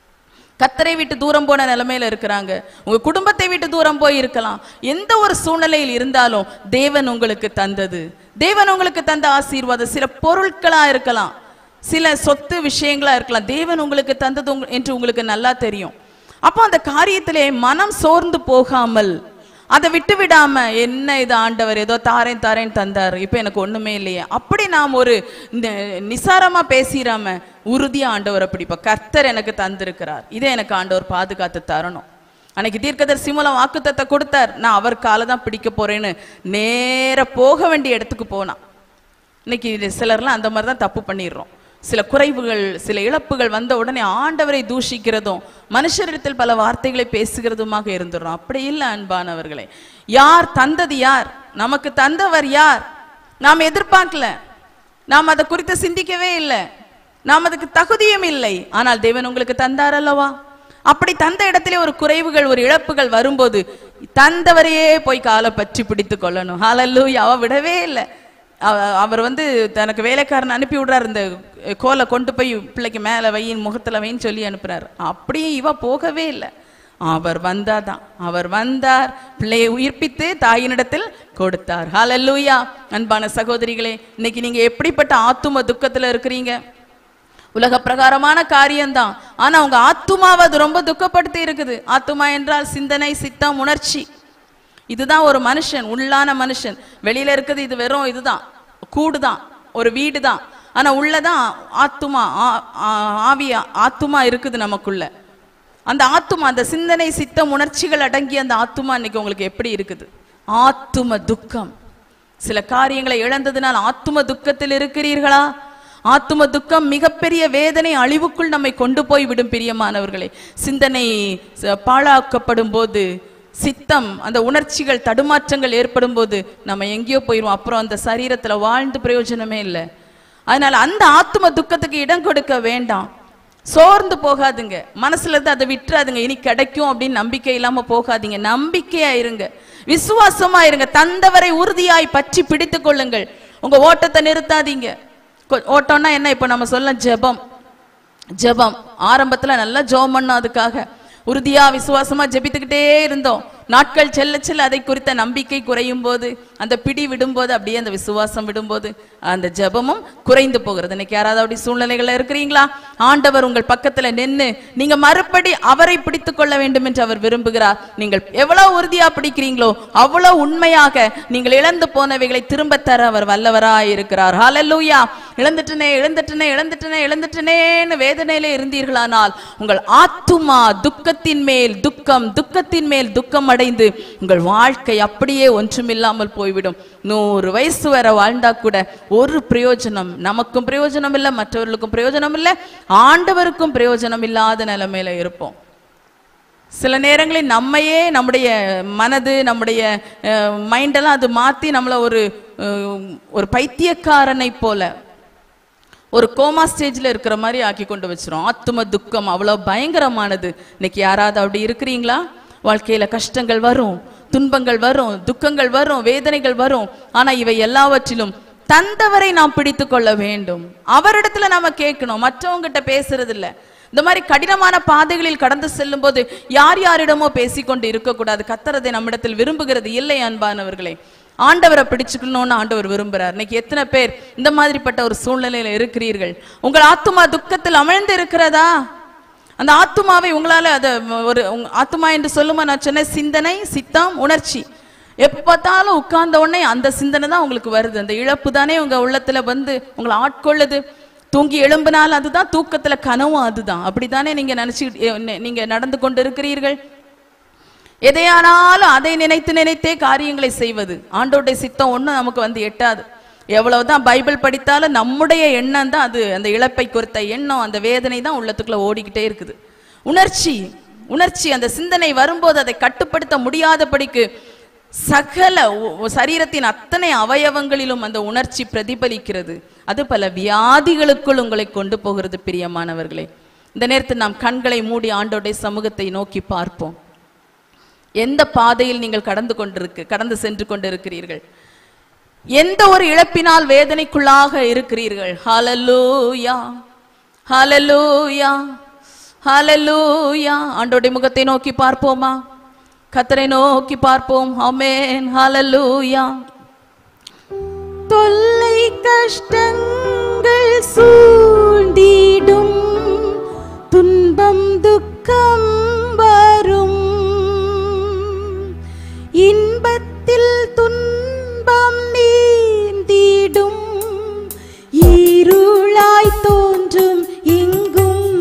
கத்தரை விட்டு தூரம் போன நிலைமையில இருக்கிறாங்க உங்க குடும்பத்தை விட்டு தூரம் போய் இருக்கலாம் எந்த ஒரு சூழ்நிலையில் இருந்தாலும் தேவன் உங்களுக்கு தந்தது தேவன் உங்களுக்கு தந்த ஆசீர்வாதம் சில பொருட்களா இருக்கலாம் சில சொத்து விஷயங்களா இருக்கலாம் தேவன் உங்களுக்கு தந்தது உங்க- என்று உங்களுக்கு நல்லா தெரியும் அப்போ அந்த காரியத்திலே மனம் சோர்ந்து போகாமல் அதை விட்டு விடாம என்ன இது ஆண்டவர் ஏதோ தாரேன் தாரேன் தந்தார் இப்போ எனக்கு ஒண்ணுமே இல்லையே அப்படி நாம் ஒரு நி- நிசாரமா பேசிராம உறுதியா ஆண்டவரை பிடிப்போம் கர்த்தர் எனக்கு தந்திருக்கிறார் இதை எனக்கு ஆண்டவர் பாதுகாத்து தரணும் அன்னைக்கு தீர்க்கதரிசி மூலம் வாக்குத்தத்தை கொடுத்தார் நான் அவர் காலை தான் பிடிக்க போறேன்னு நேர போக வேண்டிய இடத்துக்கு போனான் இன்னைக்கு இது சிலர்லாம் அந்த மாதிரி தான் தப்பு பண்ணிடுறோம் சில குறைவுகள் சில இழப்புகள் வந்த உடனே ஆண்டவரை தூஷிக்கிறதும் மனுஷரிடத்தில் பல வார்த்தைகளை பேசுகிறதுமாக இருந்துடுறோம் அப்படி இல்லை அன்பானவர்களே யார் தந்தது யார் நமக்கு தந்தவர் யார் நாம் எதிர்பார்க்கல நாம் அதை குறித்து சிந்திக்கவே இல்லை நாம் அதுக்கு தகுதியும் இல்லை ஆனால் தேவன் உங்களுக்கு தந்தார் அல்லவா அப்படி தந்த இடத்திலே ஒரு குறைவுகள் ஒரு இழப்புகள் வரும்போது தந்தவரையே போய் காலை பற்றி பிடித்து கொள்ளணும் ஹalleluya அவ விடவே இல்லை அவ- அவர் வந்து தனக்கு வேலைக்காரன் அனுப்பி விடுறாரு இந்த கோலை கொண்டு போய் பிள்ளைக்கு மேல வையின் முகத்துல வைன்னு சொல்லி அனுப்புறாரு அப்படியே இவ போகவே இல்லை அவர் வந்தாதான் அவர் வந்தார் பிள்ளையை உயிர்ப்பித்து தாயினிடத்தில் கொடுத்தார் ஹalleluya அன்பான சகோதரிகளே இன்னைக்கு நீங்க எப்படிப்பட்ட ஆத்தும துக்கத்துல இருக்கிறீங்க உலக பிரகாரமான காரியம்தான் ஆனா உங்க ஆத்துமாவை அது ரொம்ப துக்கப்படுத்தி இருக்குது ஆத்துமா என்றால் சிந்தனை சித்தம் உணர்ச்சி இதுதான் ஒரு மனுஷன் உள்ளான மனுஷன் வெளியில இருக்குது இது வெறும் இதுதான் கூடுதான் ஒரு வீடு தான் ஆனா உள்ளதான் ஆத்துமா ஆ- ஆ- ஆவி ஆத்துமா இருக்குது நமக்குள்ள அந்த ஆத்துமா அந்த சிந்தனை சித்தம் உணர்ச்சிகள் அடங்கிய அந்த ஆத்துமா இன்னைக்கு உங்களுக்கு எப்படி இருக்குது ஆத்தும துக்கம் சில காரியங்களை இழந்ததினால் ஆத்தும துக்கத்தில் இருக்கிறீர்களா ஆத்தும துக்கம் மிகப்பெரிய வேதனை அழிவுக்குள் நம்மை கொண்டு போய் விடும் பிரியமானவர்களே சிந்தனை ச- பாழாக்கப்படும் போது சித்தம் அந்த உணர்ச்சிகள் தடுமாற்றங்கள் ஏற்படும் போது நம்ம எங்கேயோ போயிடுவோம் அப்புறம் அந்த சரீரத்துல வாழ்ந்து பிரயோஜனமே இல்லை அதனால அந்த ஆத்தும துக்கத்துக்கு இடம் கொடுக்க வேண்டாம் சோர்ந்து போகாதுங்க மனசுல இருந்து அதை விட்டுறாதுங்க இனி கிடைக்கும் அப்படின்னு நம்பிக்கை இல்லாம போகாதீங்க நம்பிக்கையா இருங்க விசுவாசமா இருங்க தந்தவரை உறுதியாய் பற்றி பிடித்துக் கொள்ளுங்கள் உங்க ஓட்டத்தை நிறுத்தாதீங்க கொ- ஓட்டம்னா என்ன இப்ப நம்ம சொல்ல ஜெபம் ஜெபம் ஆரம்பத்துல நல்லா ஜெபம் பண்ணோம் அதுக்காக உறுதியா விசுவாசமா ஜெபித்துக்கிட்டே இருந்தோம் நாட்கள் செல்ல செல்ல அதை குறித்த நம்பிக்கை குறையும் போது அந்த பிடி விடும்போது அப்படியே அந்த விசுவாசம் விடும்போது அந்த ஜெபமும் குறைந்து போகிறது இன்னைக்கு யாராவது அப்படி சூழ்நிலைகள்ல இருக்கிறீங்களா ஆண்டவர் உங்கள் பக்கத்துல நின்னு நீங்க மறுபடி அவரை பிடித்துக் கொள்ள வேண்டும் என்று அவர் விரும்புகிறார் நீங்கள் எவ்வளவு உறுதியா பிடிக்கிறீங்களோ அவ்வளவு உண்மையாக நீங்கள் இழந்து போனவைகளை திரும்ப தர அவர் வல்லவராய் இருக்கிறார் ஹalleluya இழந்துட்டனே இழந்துட்டனே இழந்துட்டனே இழந்துட்டனேன்னு வேதனையிலே இருந்தீர்களானால் உங்கள் ஆத்துமா துக்கத்தின் மேல் துக்கம் துக்கத்தின் மேல் துக்கம் அடைந்து உங்கள் வாழ்க்கை அப்படியே ஒன்றுமில்லாமல் போய்விடும் நூறு வயசு வரை வாழ்ந்தா கூட ஒரு பிரயோஜனம் நமக்கும் பிரயோஜனம் இல்லை மற்றவர்களுக்கும் பிரயோஜனம் இல்லை ஆண்டவருக்கும் பிரயோஜனம் இல்லாத நிலைமையில இருப்போம் சில நேரங்களில் நம்மையே நம்முடைய மனது நம்முடைய மைண்டெல்லாம் அது மாத்தி நம்மளை ஒரு அஹ், ஒரு பைத்தியக்காரனை போல ஒரு கோமா ஸ்டேஜ்ல இருக்கிற மாதிரி ஆக்கி கொண்டு வச்சிரும் ஆத்தும துக்கம் அவ்வளவு பயங்கரமானது இன்னைக்கு யாராவது அப்படி இருக்கிறீங்களா வாழ்க்கையில கஷ்டங்கள் வரும் துன்பங்கள் வரும் துக்கங்கள் வரும் வேதனைகள் வரும் ஆனா இவை எல்லாவற்றிலும் தந்தவரை நாம் பிடித்து கொள்ள வேண்டும் அவரிடத்துல நாம கேட்கணும் மற்றவங்கிட்ட பேசுறது இல்ல இந்த மாதிரி கடினமான பாதைகளில் கடந்து செல்லும் போது யார் யாரிடமோ பேசிக்கொண்டு இருக்கக்கூடாது கத்தரதை நம்மிடத்தில் விரும்புகிறது இல்லை அன்பானவர்களே ஆண்டவரை பிடிச்சுக்கணும்னு ஆண்டவர் விரும்புறார் இன்னைக்கு எத்தனை பேர் இந்த மாதிரிப்பட்ட ஒரு சூழ்நிலையில இருக்கிறீர்கள் உங்கள் ஆத்துமா துக்கத்தில் அமிழ்ந்து இருக்கிறதா அந்த ஆத்துமாவை உங்களால அத ஒரு உங்க ஆத்துமா என்று சொல்லுமா நான் சொன்ன சிந்தனை சித்தம் உணர்ச்சி எப்ப பார்த்தாலும் உட்கார்ந்த உடனே அந்த சிந்தனை தான் உங்களுக்கு வருது அந்த இழப்பு தானே உங்க உள்ளத்துல வந்து உங்களை ஆட்கொள்ளுது தூங்கி எழும்பினால் அதுதான் தூக்கத்துல கனவும் அதுதான் அப்படித்தானே நீங்க நினைச்சு நீங்க நடந்து கொண்டு இருக்கிறீர்கள் எதையானாலும் அதை நினைத்து நினைத்தே காரியங்களை செய்வது ஆண்டோடைய சித்தம் ஒண்ணும் நமக்கு வந்து எட்டாது எவ்வளவுதான் பைபிள் படித்தாலும் நம்முடைய எண்ணம் தான் அது அந்த இழப்பை குறித்த எண்ணம் அந்த வேதனை தான் உள்ளத்துக்குள்ள ஓடிக்கிட்டே இருக்குது உணர்ச்சி உணர்ச்சி அந்த சிந்தனை வரும்போது அதை கட்டுப்படுத்த முடியாதபடிக்கு சகல உ- சரீரத்தின் அத்தனை அவயவங்களிலும் அந்த உணர்ச்சி பிரதிபலிக்கிறது அது பல வியாதிகளுக்குள் உங்களை கொண்டு போகிறது பிரியமானவர்களே இந்த நேரத்தில் நாம் கண்களை மூடி ஆண்டோடைய சமூகத்தை நோக்கி பார்ப்போம் எந்த பாதையில் நீங்கள் கடந்து கொண்டிருக்கு கடந்து சென்று கொண்டிருக்கிறீர்கள் எந்த ஒரு இழப்பினால் வேதனைக்குள்ளாக இருக்கிறீர்கள் ஹalleluya ஹalleluya ஹalleluya ஆண்டோடைய முகத்தை நோக்கி பார்ப்போமா கத்தரை நோக்கி பார்ப்போம் ஆமென் ஹalleluya தொல்லை கஷ்டங்கள் சூழ்ந்திடும் துன்பம் துக்கம் வரும் இன்பத்தில் துன்பம் நீந்திடும் இருளாய் தோன்றும் எங்கும்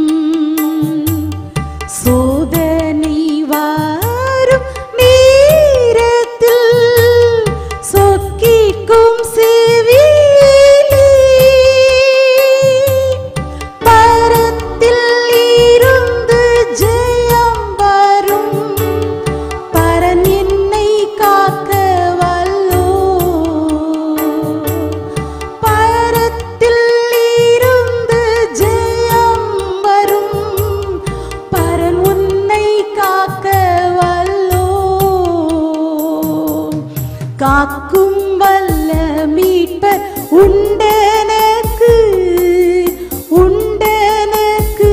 சோதனை வாரும் நேரத்தில் சொக்கிக்கும் செவியிலே பரத்தில் இருந்து ஜெயம் வரும் பரன் என்னை காக்க வல்லோ பரத்தில் இருந்து ஜெயம் வரும் பரன் உன்னை காக்க வல்லோ காக்கும் வல்ல மீட்பர் உண்டனக்கு உண்டனக்கு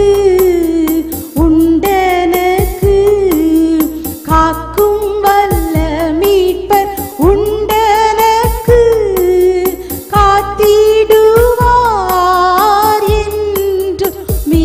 உண்டனக்கு காக்கும் வல்ல மீட்பர் உண்டனக்கு காத்திடுவார் என்று மீ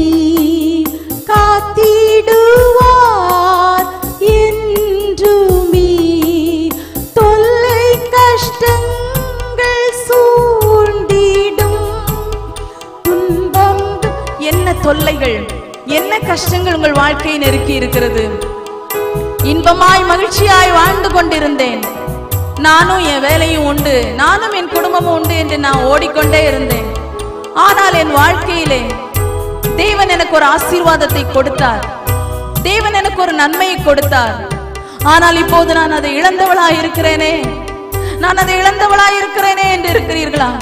காத்திடுவார் என்றுமே தொல்லை கஷ்டங்கள் சூழ்ந்திடும் துன்பம் என்ன தொல்லைகள் என்ன கஷ்டங்கள் உங்கள் வாழ்க்கையை நெருக்கி இருக்கிறது இன்பமாய் மகிழ்ச்சியாய் வாழ்ந்து கொண்டிருந்தேன் நானும் என் வேலையும் உண்டு நானும் என் குடும்பமும் உண்டு என்று நான் ஓடிக்கொண்டே இருந்தேன் ஆனால் என் வாழ்க்கையிலே தேவன் எனக்கு ஒரு ஆசீர்வாதத்தை கொடுத்தார் தேவன் எனக்கு ஒரு நன்மையை கொடுத்தார் ஆனால் இப்போது நான் அதை இழந்தவளாய் இருக்கிறேனே நான் அதை இழந்தவளாய் இருக்கிறேனே என்று இருக்கிறீர்களா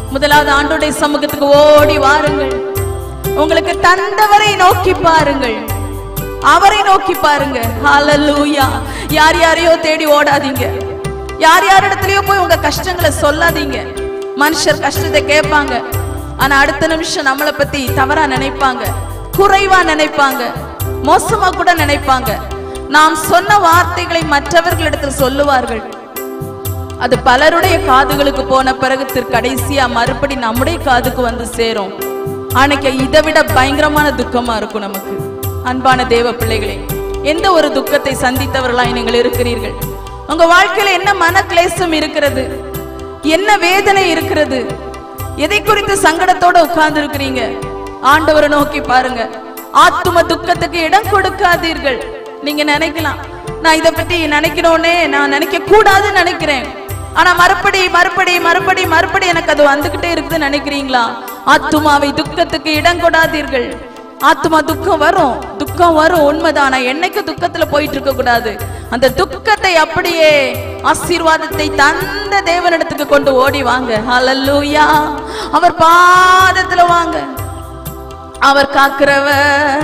முதலாவது ஆண்டோடைய சமூகத்துக்கு ஓடி வாருங்கள் உங்களுக்கு தந்தவரை நோக்கி பாருங்கள் அவரை நோக்கி பாருங்க ஹalleluya யார் யாரையோ தேடி ஓடாதீங்க யார் யார் இடத்துலயோ போய் உங்க கஷ்டங்களை சொல்லாதீங்க மனுஷர் கஷ்டத்தை கேட்பாங்க ஆனா அடுத்த நிமிஷம் நம்மளை பத்தி தவறா நினைப்பாங்க குறைவா நினைப்பாங்க மோசமா கூட நினைப்பாங்க நாம் சொன்ன வார்த்தைகளை மற்றவர்களிடத்தில் சொல்லுவார்கள் அது பலருடைய காதுகளுக்கு போன பிறகு திரு கடைசியா மறுபடி நம்முடைய காதுக்கு வந்து சேரும் அன்னைக்கு இதை விட பயங்கரமான துக்கமா இருக்கும் நமக்கு அன்பான தேவ பிள்ளைகளே எந்த ஒரு துக்கத்தை சந்தித்தவர்களாய் நீங்கள் இருக்கிறீர்கள் உங்க வாழ்க்கையில என்ன மன கிளேசம் இருக்கிறது என்ன வேதனை இருக்கிறது எதை குறித்து சங்கடத்தோட உட்கார்ந்து இருக்கிறீங்க ஆண்டவரை நோக்கி பாருங்க ஆத்தும துக்கத்துக்கு இடம் கொடுக்காதீர்கள் நீங்க நினைக்கலாம் நான் இதை பத்தி நினைக்கணும்னே நான் நினைக்க கூடாதுன்னு நினைக்கிறேன் ஆனா மறுபடி மறுபடி மறுபடி மறுபடி எனக்கு அது வந்துகிட்டே இருக்குதுன்னு நினைக்கிறீங்களா ஆத்துமாவை துக்கத்துக்கு இடம் கொடாதீர்கள் ஆத்துமா துக்கம் வரும் துக்கம் வரும் உண்மைதான் ஆனா என்னைக்கு துக்கத்துல போயிட்டு இருக்க கூடாது அந்த துக்கத்தை அப்படியே ஆசீர்வாதத்தை தந்த தேவனிடத்துக்கு கொண்டு ஓடி வாங்க ஹalleluya அவர் பாதத்துல வாங்க அவர் காக்கிறவர்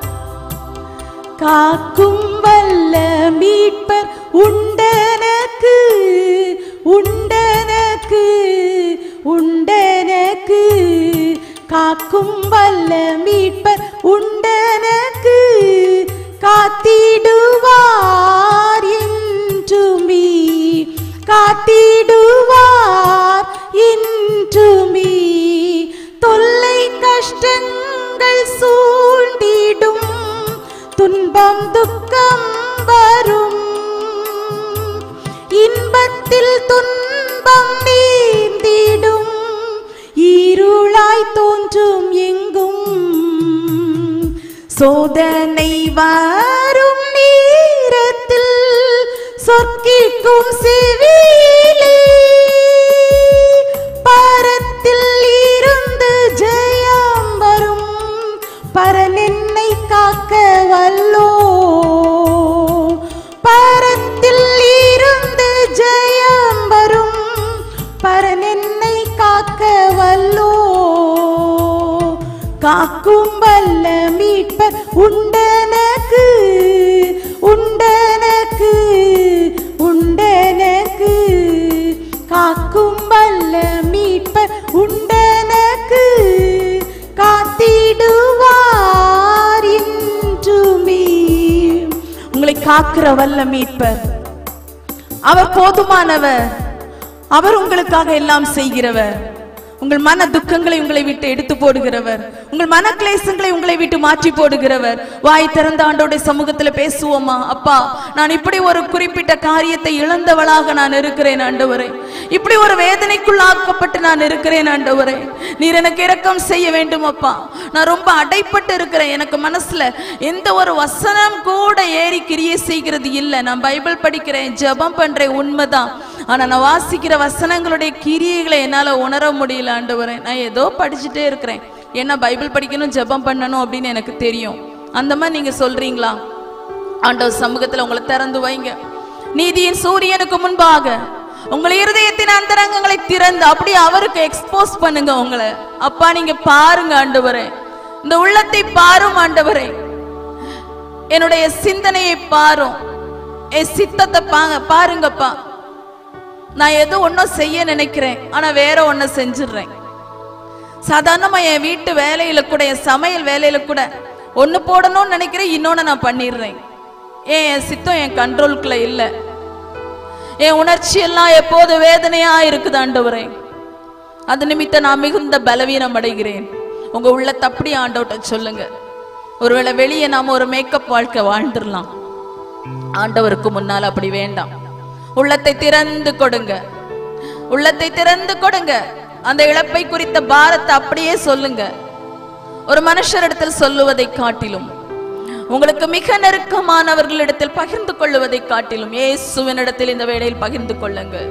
காக்கும் வல்ல மீட்பர் உண்டனக்கு உண்டனக்கு உண்டனக்கு காக்கும் வல்ல மீட்பர் உண்டனக்கு காத்திடுவார் என்றுமே காத்திடுவார் என்றுமே தொல்லை கஷ்டங்கள் சூழ்ந்திடும் துன்பம் துக்கம் வரும் இன்பத்தில் துன்பம் நீந்திடும் இருளாய் தோன்றும் எங்கும் சோதனை வரும் நேரத்தில் சொற்கிக்கும் செவியிலே பரத்தில் இருந்து ஜெயம் வரும் பரன் என்னை காக்க வல்லோ பரத்தில் இருந்து ஜெயம் வரும் பரன் என்னை காக்க வல்லோ காக்கும் வல்ல மீட்பர் உண்டனக்கு உண்டனக்கு உண்டனக்கு காக்கும் வல்ல மீட்பர் உண்டனக்கு காத்திடுவார் இன்றுமே உங்களை காக்கிற வல்ல மீட்பர் அவர் போதுமானவர் அவர் உங்களுக்காக எல்லாம் செய்கிறவர் உங்கள் மன துக்கங்களை உங்களை விட்டு எடுத்து போடுகிறவர் உங்கள் மன கிளேசங்களை உங்களை விட்டு மாற்றி போடுகிறவர் வாய் திறந்த ஆண்டோடைய சமூகத்துல பேசுவோமா அப்பா நான் இப்படி ஒரு குறிப்பிட்ட காரியத்தை இழந்தவளாக நான் இருக்கிறேன் ஆண்டவரே இப்படி ஒரு வேதனைக்குள்ளாக்கப்பட்டு நான் இருக்கிறேன் ஆண்டவரே நீர் எனக்கு இரக்கம் செய்ய வேண்டும் அப்பா நான் ரொம்ப அடைப்பட்டு இருக்கிறேன் எனக்கு மனசுல எந்த ஒரு வசனம் கூட ஏறி கிரியை செய்கிறது இல்லை நான் பைபிள் படிக்கிறேன் ஜெபம் பண்றேன் உண்மைதான் ஆனா நான் வாசிக்கிற வசனங்களுடைய கிரியைகளை என்னால உணர முடியல ஆண்டவரே நான் ஏதோ படிச்சுட்டே இருக்கிறேன் என்ன பைபிள் படிக்கணும் ஜெபம் பண்ணணும் அப்படின்னு எனக்கு தெரியும் அந்த மாதிரி நீங்க சொல்றீங்களா ஆண்டவர் சமூகத்துல உங்களை திறந்து வைங்க நீதியின் சூரியனுக்கு முன்பாக உங்கள் இருதயத்தின் அந்தரங்கங்களை திறந்து அப்படியே அவருக்கு எக்ஸ்போஸ் பண்ணுங்க உங்களை அப்பா நீங்க பாருங்க ஆண்டவரே இந்த உள்ளத்தை பாரும் ஆண்டவரே என்னுடைய சிந்தனையை பாரும் என் சித்தத்தை பாங்க பாருங்கப்பா நான் ஏதோ ஒன்றும் செய்ய நினைக்கிறேன் ஆனா வேற ஒன்றை செஞ்சிடுறேன் சாதாரணமா என் வீட்டு வேலையில கூட என் சமையல் வேலையில கூட ஒண்ணு போடணும்னு நினைக்கிறேன் இன்னொன்னு நான் பண்ணிடுறேன் ஏன் என் சித்தம் என் கண்ட்ரோலுக்குள்ள இல்லை என் உணர்ச்சி எல்லாம் எப்போது வேதனையா இருக்குது ஆண்டவரே அது நிமித்தம் நான் மிகுந்த பலவீனம் அடைகிறேன் உங்க உள்ள தப்படி ஆண்டவட்ட சொல்லுங்க ஒருவேளை வெளியே நாம ஒரு மேக்கப் வாழ்க்கை வாழ்ந்துடலாம் ஆண்டவருக்கு முன்னால் அப்படி வேண்டாம் உள்ளத்தை திறந்து கொடுங்க உள்ளத்தை திறந்து கொடுங்க அந்த இழப்பை குறித்த பாரத்தை அப்படியே சொல்லுங்க ஒரு மனுஷரிடத்தில் சொல்லுவதை காட்டிலும் உங்களுக்கு மிக நெருக்கமானவர்களிடத்தில் பகிர்ந்து கொள்ளுவதை காட்டிலும் இயேசுவினிடத்தில் இந்த வேளையில் பகிர்ந்து கொள்ளுங்கள்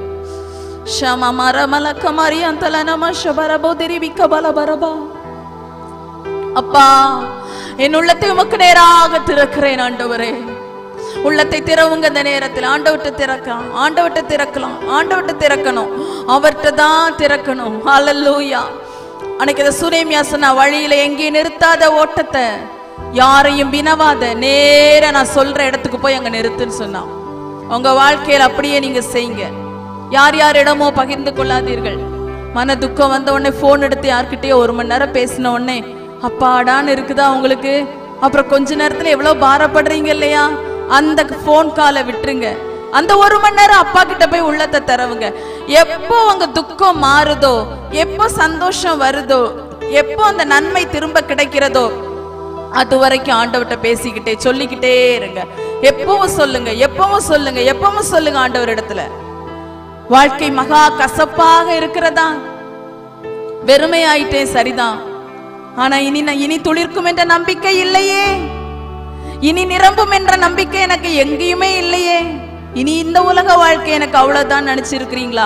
ஷம மரமலக்க மரியாந்தல நம ஷபரபோ திரிவிக்க பலபரபா அப்பா என் உள்ளத்தை உமக்கு நேராக திறக்கிறேன் ஆண்டவரே உள்ளத்தை திறவுங்க இந்த நேரத்தில் ஆண்டவர்கிட்ட திறக்கலாம் ஆண்டவர்கிட்ட திறக்கலாம் ஆண்டவர்கிட்ட திறக்கணும் அவர்கிட்ட தான் திறக்கணும் ஹalleluya அன்னைக்கு இந்த சுரேமியா சொன்ன வழியில எங்கேயும் நிறுத்தாத ஓட்டத்தை யாரையும் வினவாத நேரா நான் சொல்ற இடத்துக்கு போய் அங்க நிறுத்துன்னு சொன்னான் உங்க வாழ்க்கையில அப்படியே நீங்க செய்யுங்க யார் யார் இடமோ பகிர்ந்து கொள்ளாதீர்கள் மன துக்கம் வந்த உடனே ஃபோன் எடுத்து யார்கிட்டயோ ஒரு மணி நேரம் பேசின உடனே அப்பாடான்னு இருக்குதா உங்களுக்கு அப்புறம் கொஞ்ச நேரத்துல எவ்வளவு பாரப்படுறீங்க இல்லையா அந்த ஃபோன் காலை விட்டுருங்க அந்த ஒரு மணி நேரம் அப்பா கிட்ட போய் உள்ளத்தை தரவுங்க எப்போ உங்க துக்கம் மாறுதோ எப்போ சந்தோஷம் வருதோ எப்போ அந்த நன்மை திரும்ப கிடைக்கிறதோ அது வரைக்கும் ஆண்டவர்கிட்ட பேசிக்கிட்டே சொல்லிக்கிட்டே இருங்க எப்பவும் சொல்லுங்க எப்பவும் சொல்லுங்க எப்பவும் சொல்லுங்க ஆண்டவர் இடத்துல வாழ்க்கை மகா கசப்பாக இருக்கிறதா வெறுமையாயிட்டே சரிதான் ஆனா இனி நான் இனி துளிர்க்கும் என்ற நம்பிக்கை இல்லையே இனி நிரம்பும் என்ற நம்பிக்கை எனக்கு எங்கேயுமே இல்லையே இனி இந்த உலக வாழ்க்கை எனக்கு அவ்வளவுதான் நினைச்சிருக்கிறீங்களா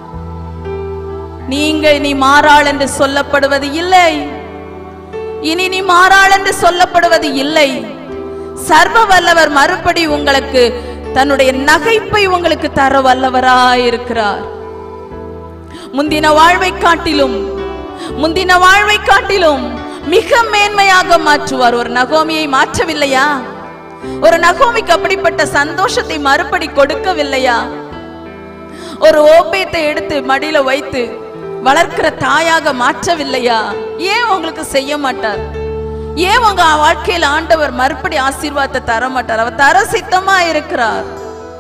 நீங்க இனி மாறாள் என்று சொல்லப்படுவது இல்லை இனி நீ மாறாள் என்று சொல்லப்படுவது இல்லை சர்வ வல்லவர் மறுபடி உங்களுக்கு தன்னுடைய நகைப்பை உங்களுக்கு தர வல்லவராயிருக்கிறார் முந்தின வாழ்வை காட்டிலும் முந்தின வாழ்வை காட்டிலும் மிக மேன்மையாக மாற்றுவார் ஒரு நகோமியை மாற்றவில்லையா ஒரு நகோமிக்கு அப்படிப்பட்ட சந்தோஷத்தை மறுபடி கொடுக்கவில்லையா ஒரு ஓபியத்தை எடுத்து மடியில வைத்து வளர்க்கிற தாயாக மாற்றவில்லையா ஏன் உங்களுக்கு செய்ய மாட்டார் ஏன் உங்க வாழ்க்கையில ஆண்டவர் மறுபடி ஆசீர்வாதத்தை தர மாட்டார் அவர் தர சித்தமா இருக்கிறார்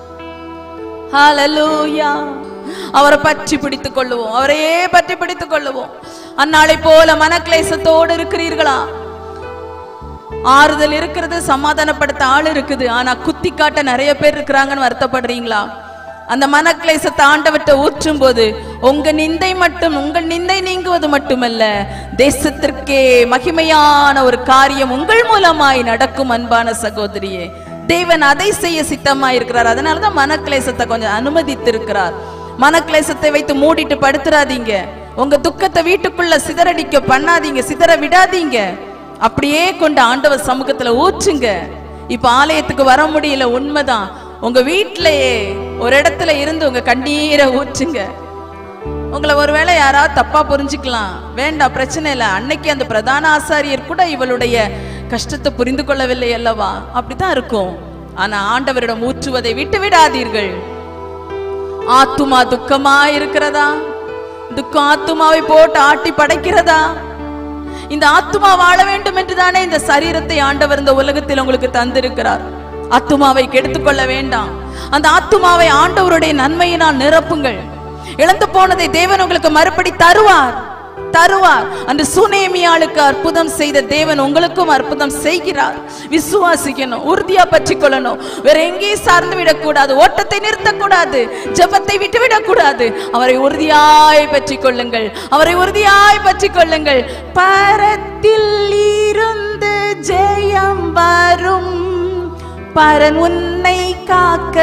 ஹalleluya அவரை பற்றி பிடித்துக் கொள்ளுவோம் அவரையே பற்றி பிடித்துக் கொள்ளுவோம் அந்நாளை போல மனக்லேசத்தோடு இருக்கிறீர்களா ஆறுதல் இருக்கிறது சமாதானப்படுத்த ஆள் இருக்குது ஆனா குத்தி காட்ட நிறைய பேர் இருக்கிறாங்கன்னு வருத்தப்படுறீங்களா அந்த மனக்லேசத்தை ஆண்டவர்கிட்ட ஊற்றும் போது உங்க நிந்தை மட்டும் உங்கள் நிந்தை நீங்குவது மட்டுமல்ல தேசத்திற்கே மகிமையான ஒரு காரியம் உங்கள் மூலமாய் நடக்கும் அன்பான சகோதரியே தேவன் அதை செய்ய சித்தமா இருக்கிறார் அதனாலதான் மனக்லேசத்தை கொஞ்சம் அனுமதித்திருக்கிறார் மனக்லேசத்தை வைத்து மூடிட்டு படுத்துறாதீங்க உங்க துக்கத்தை வீட்டுக்குள்ள சிதறடிக்க பண்ணாதீங்க சிதற விடாதீங்க அப்படியே கொண்டு ஆண்டவர் சமூகத்துல ஊற்றுங்க இப்ப ஆலயத்துக்கு வர முடியல உண்மைதான் உங்க வீட்டிலேயே ஒரு இடத்துல இருந்து உங்க கண்ணீரை ஊற்றுங்க உங்களை ஒருவேளை யாராவது தப்பா புரிஞ்சுக்கலாம் வேண்டாம் பிரச்சனை இல்லை அன்னைக்கு அந்த பிரதான ஆசாரியர் கூட இவளுடைய கஷ்டத்தை புரிந்து கொள்ளவில்லை அல்லவா அப்படித்தான் இருக்கும் ஆனா ஆண்டவரிடம் ஊற்றுவதை விட்டு விடாதீர்கள் ஆத்துமா துக்கமா இருக்கிறதா துக்கம் ஆத்துமாவை போட்டு ஆட்டி படைக்கிறதா இந்த ஆத்துமா வாழ வேண்டும் என்று தானே இந்த சரீரத்தை ஆண்டவர் இந்த உலகத்தில் உங்களுக்கு தந்திருக்கிறார் ஆத்துமாவை கெடுத்துக்கொள்ள வேண்டாம் அந்த ஆத்துமாவை ஆண்டவருடைய நன்மையினால் நிரப்புங்கள் இழந்து போனதை தேவன் உங்களுக்கு மறுபடி தருவார் தருவார் அந்த சுனேமியாளுக்கு அற்புதம் செய்த தேவன் உங்களுக்கும் அற்புதம் செய்கிறார் விசுவாசிக்கணும் உறுதியா பற்றி கொள்ளணும் வேற எங்கேயும் சார்ந்து விடக்கூடாது ஓட்டத்தை நிறுத்தக்கூடாது ஜெபத்தை விட்டு விடக்கூடாது அவரை உறுதியாய் பற்றி கொள்ளுங்கள் அவரை உறுதியாய் பற்றி கொள்ளுங்கள் பரத்தில் இருந்து ஜெயம் வரும் பரன் உன்னை காக்க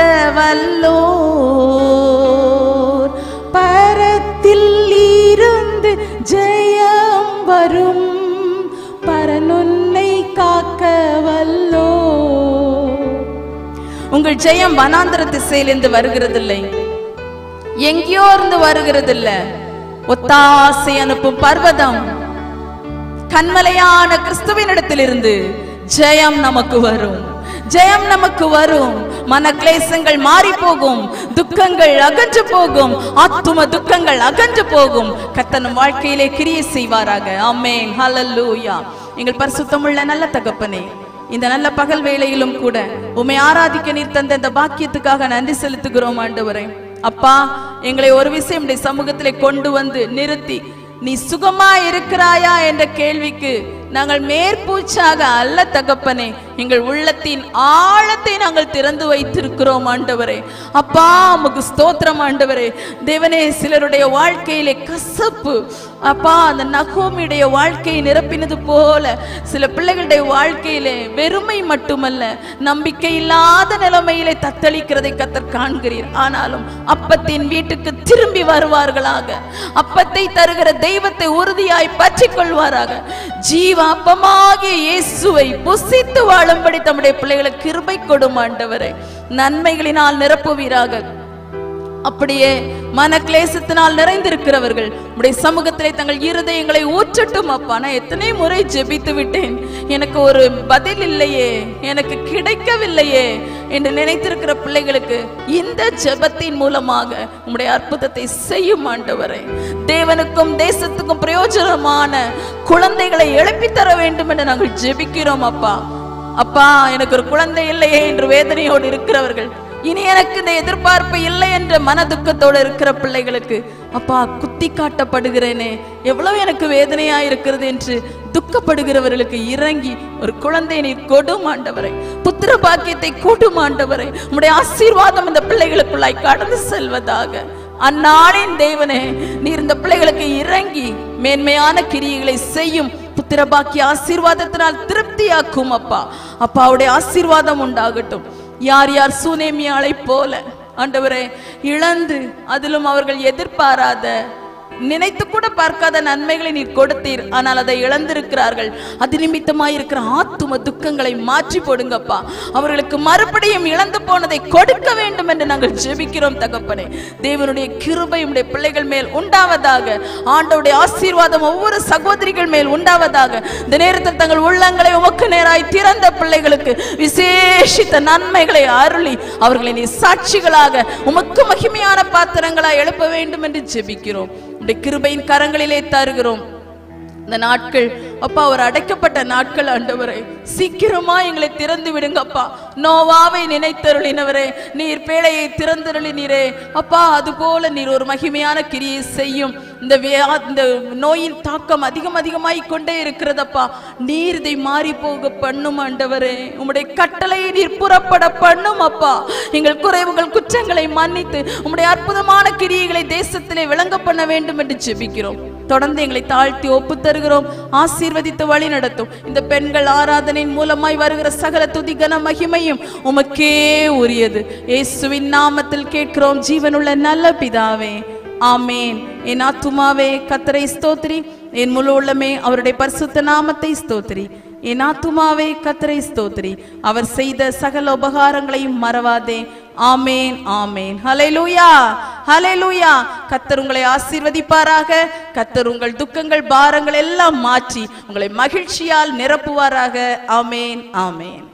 வல்லோர் பரத்தில் இருந்து ஜெயம் வரும் பரன் உன்னை காக்க வல்லோர் உங்கள் ஜெயம் வனாந்திர திசையிலிருந்து வருகிறதில்லை எங்கேயோ இருந்து வருகிறதில்ல ஒத்தாசை அனுப்பும் பர்வதம் கண்மலையான கிறிஸ்துவினிடத்திலிருந்து ஜெயம் நமக்கு வரும் ஜெயம் நமக்கு வரும் மன கிளேசங்கள் மாறி போகும் துக்கங்கள் அகன்று போகும் ஆத்தும துக்கங்கள் அகன்று போகும் கத்தனும் வாழ்க்கையிலே கிரியை செய்வாராக ஆமென் ஹalleluya எங்கள் பரிசுத்தமுள்ள நல்ல தகப்பனே இந்த நல்ல பகல் வேளையிலும் கூட உம்மை ஆராதிக்க நீர் தந்த இந்த பாக்கியத்துக்காக நன்றி செலுத்துகிறோம் ஆண்டவரே அப்பா எங்களை ஒரு விஷயம் உடைய சமூகத்திலே கொண்டு வந்து நிறுத்தி நீ சுகமா இருக்கிறாயா என்ற கேள்விக்கு நாங்கள் மேற்பூச்சாக அல்ல தகப்பனே எங்கள் உள்ளத்தின் ஆழத்தை நாங்கள் திறந்து வைத்திருக்கிறோம் ஆண்டவரே அப்பா உமக்கு ஸ்தோத்திரம் ஆண்டவரே தேவனே சிலருடைய வாழ்க்கையிலே கசப்பு அப்பா அந்த நகோமியுடைய வாழ்க்கையை நிரப்பினது போல சில பிள்ளைகளுடைய வாழ்க்கையிலே வெறுமை மட்டுமல்ல நம்பிக்கை இல்லாத நிலைமையிலே தத்தளிக்கிறதை கத்தர் காண்கிறீர் ஆனாலும் அப்பத்தின் வீட்டுக்கு திரும்பி வருவார்களாக அப்பத்தை தருகிற தெய்வத்தை உறுதியாய் பற்றிக் கொள்வாராக ஜீவ அப்பமாகிய இயேசுவை புசித்து வாழ வாழும்படி தம்முடைய பிள்ளைகளுக்கு கிருபை கொடும் ஆண்டவரே நன்மைகளினால் நிரப்புவீராக அப்படியே மன கிளேசத்தினால் நிறைந்திருக்கிறவர்கள் உடைய சமூகத்திலே தங்கள் இருதயங்களை ஊற்றட்டும் அப்பா நான் எத்தனை முறை ஜெபித்து விட்டேன் எனக்கு ஒரு பதில் இல்லையே எனக்கு கிடைக்கவில்லையே என்று நினைத்திருக்கிற பிள்ளைகளுக்கு இந்த ஜெபத்தின் மூலமாக உம்முடைய அற்புதத்தை செய்யும் ஆண்டவரே தேவனுக்கும் தேசத்துக்கும் பிரயோஜனமான குழந்தைகளை எழுப்பித் தர வேண்டும் என்று நாங்கள் ஜெபிக்கிறோம் அப்பா அப்பா எனக்கு ஒரு குழந்தை இல்லையே என்று வேதனையோடு இருக்கிறவர்கள் இனி எனக்கு இந்த எதிர்பார்ப்பு இல்லை என்ற மனதுக்கத்தோடு இருக்கிற பிள்ளைகளுக்கு அப்பா குத்தி காட்டப்படுகிறேனே எவ்வளவு எனக்கு வேதனையா இருக்கிறது என்று துக்கப்படுகிறவர்களுக்கு இறங்கி ஒரு குழந்தை நீர் கொடும் ஆண்டவரை புத்திர பாக்கியத்தை கூடும் ஆண்டவரை உம்முடைய ஆசீர்வாதம் இந்த பிள்ளைகளுக்குள்ளாய் கடந்து செல்வதாக அந்நாளின் தேவனே நீர் இந்த பிள்ளைகளுக்கு இறங்கி மேன்மையான கிரியைகளை செய்யும் புத்திர பாக்கிய ஆசீர்வாதத்தினால் திருப்தியாக்கும் அப்பா அப்பாவுடைய ஆசீர்வாதம் உண்டாகட்டும் யார் யார் சூனேமியாளை போல ஆண்டவரே இழந்து அதிலும் அவர்கள் எதிர்பாராத நினைத்து கூட பார்க்காத நன்மைகளை நீர் கொடுத்தீர் ஆனால் அதை இழந்திருக்கிறார்கள் அது நிமித்தமாய் இருக்கிற ஆத்தும துக்கங்களை மாற்றி போடுங்கப்பா அவர்களுக்கு மறுபடியும் இழந்து போனதை கொடுக்க வேண்டும் என்று நாங்கள் ஜெபிக்கிறோம் தகப்பனே தேவனுடைய கிருபை உடைய பிள்ளைகள் மேல் உண்டாவதாக ஆண்டவருடைய ஆசீர்வாதம் ஒவ்வொரு சகோதரிகள் மேல் உண்டாவதாக இந்த நேரத்தில் தங்கள் உள்ளங்களை உமக்கு நேராய் திறந்த பிள்ளைகளுக்கு விசேஷித்த நன்மைகளை அருளி அவர்களை நீ சாட்சிகளாக உமக்கு மகிமையான பாத்திரங்களாய் எழுப்ப வேண்டும் என்று ஜெபிக்கிறோம் உடைய கிருபையின் கரங்களிலே தருகிறோம் இந்த நாட்கள் அப்பா ஒரு அடைக்கப்பட்ட நாட்கள் ஆண்டவரே சீக்கிரமா எங்களை திறந்து விடுங்கப்பா நோவாவை நினைத்தருளினவரே நீர் பேழையை திறந்தருளினீரே அப்பா அதுபோல நீர் ஒரு மகிமையான கிரியை செய்யும் இந்த வியா இந்த நோயின் தாக்கம் அதிகம் அதிகமாய் கொண்டே இருக்கிறதப்பா நீர் இதை மாறி போக பண்ணும் ஆண்டவரே உம்முடைய கட்டளையை நீர் புறப்பட பண்ணும் அப்பா எங்கள் குறைவுகள் குற்றங்களை மன்னித்து உம்முடைய அற்புதமான கிரியைகளை தேசத்திலே விளங்க பண்ண வேண்டும் என்று ஜெபிக்கிறோம் தொடர்ந்து எங்களை தாழ்த்தி ஒப்பு தருகிறோம் ஆசீர்வதித்து வழி நடத்தும் இந்த பெண்கள் ஆராதனையின் மூலமாய் வருகிற சகல துதி கன மகிமையும் உமக்கே உரியது இயேசுவின் நாமத்தில் கேட்கிறோம் ஜீவனுள்ள நல்ல பிதாவே ஆமேன் என் ஆத்துமாவே கத்தரை ஸ்தோத்திரி என் முழு உள்ளமே அவருடைய பரிசுத்த நாமத்தை ஸ்தோத்திரி என் ஆத்துமாவே கத்தரை ஸ்தோத்திரி அவர் செய்த சகல உபகாரங்களையும் மறவாதே ஆமேன் ஆமேன் ஹalleluya ஹalleluya கத்தர் உங்களை ஆசீர்வதிப்பாராக கத்தர் உங்கள் துக்கங்கள் பாரங்கள் எல்லாம் மாற்றி உங்களை மகிழ்ச்சியால் நிரப்புவாராக ஆமேன் ஆமேன்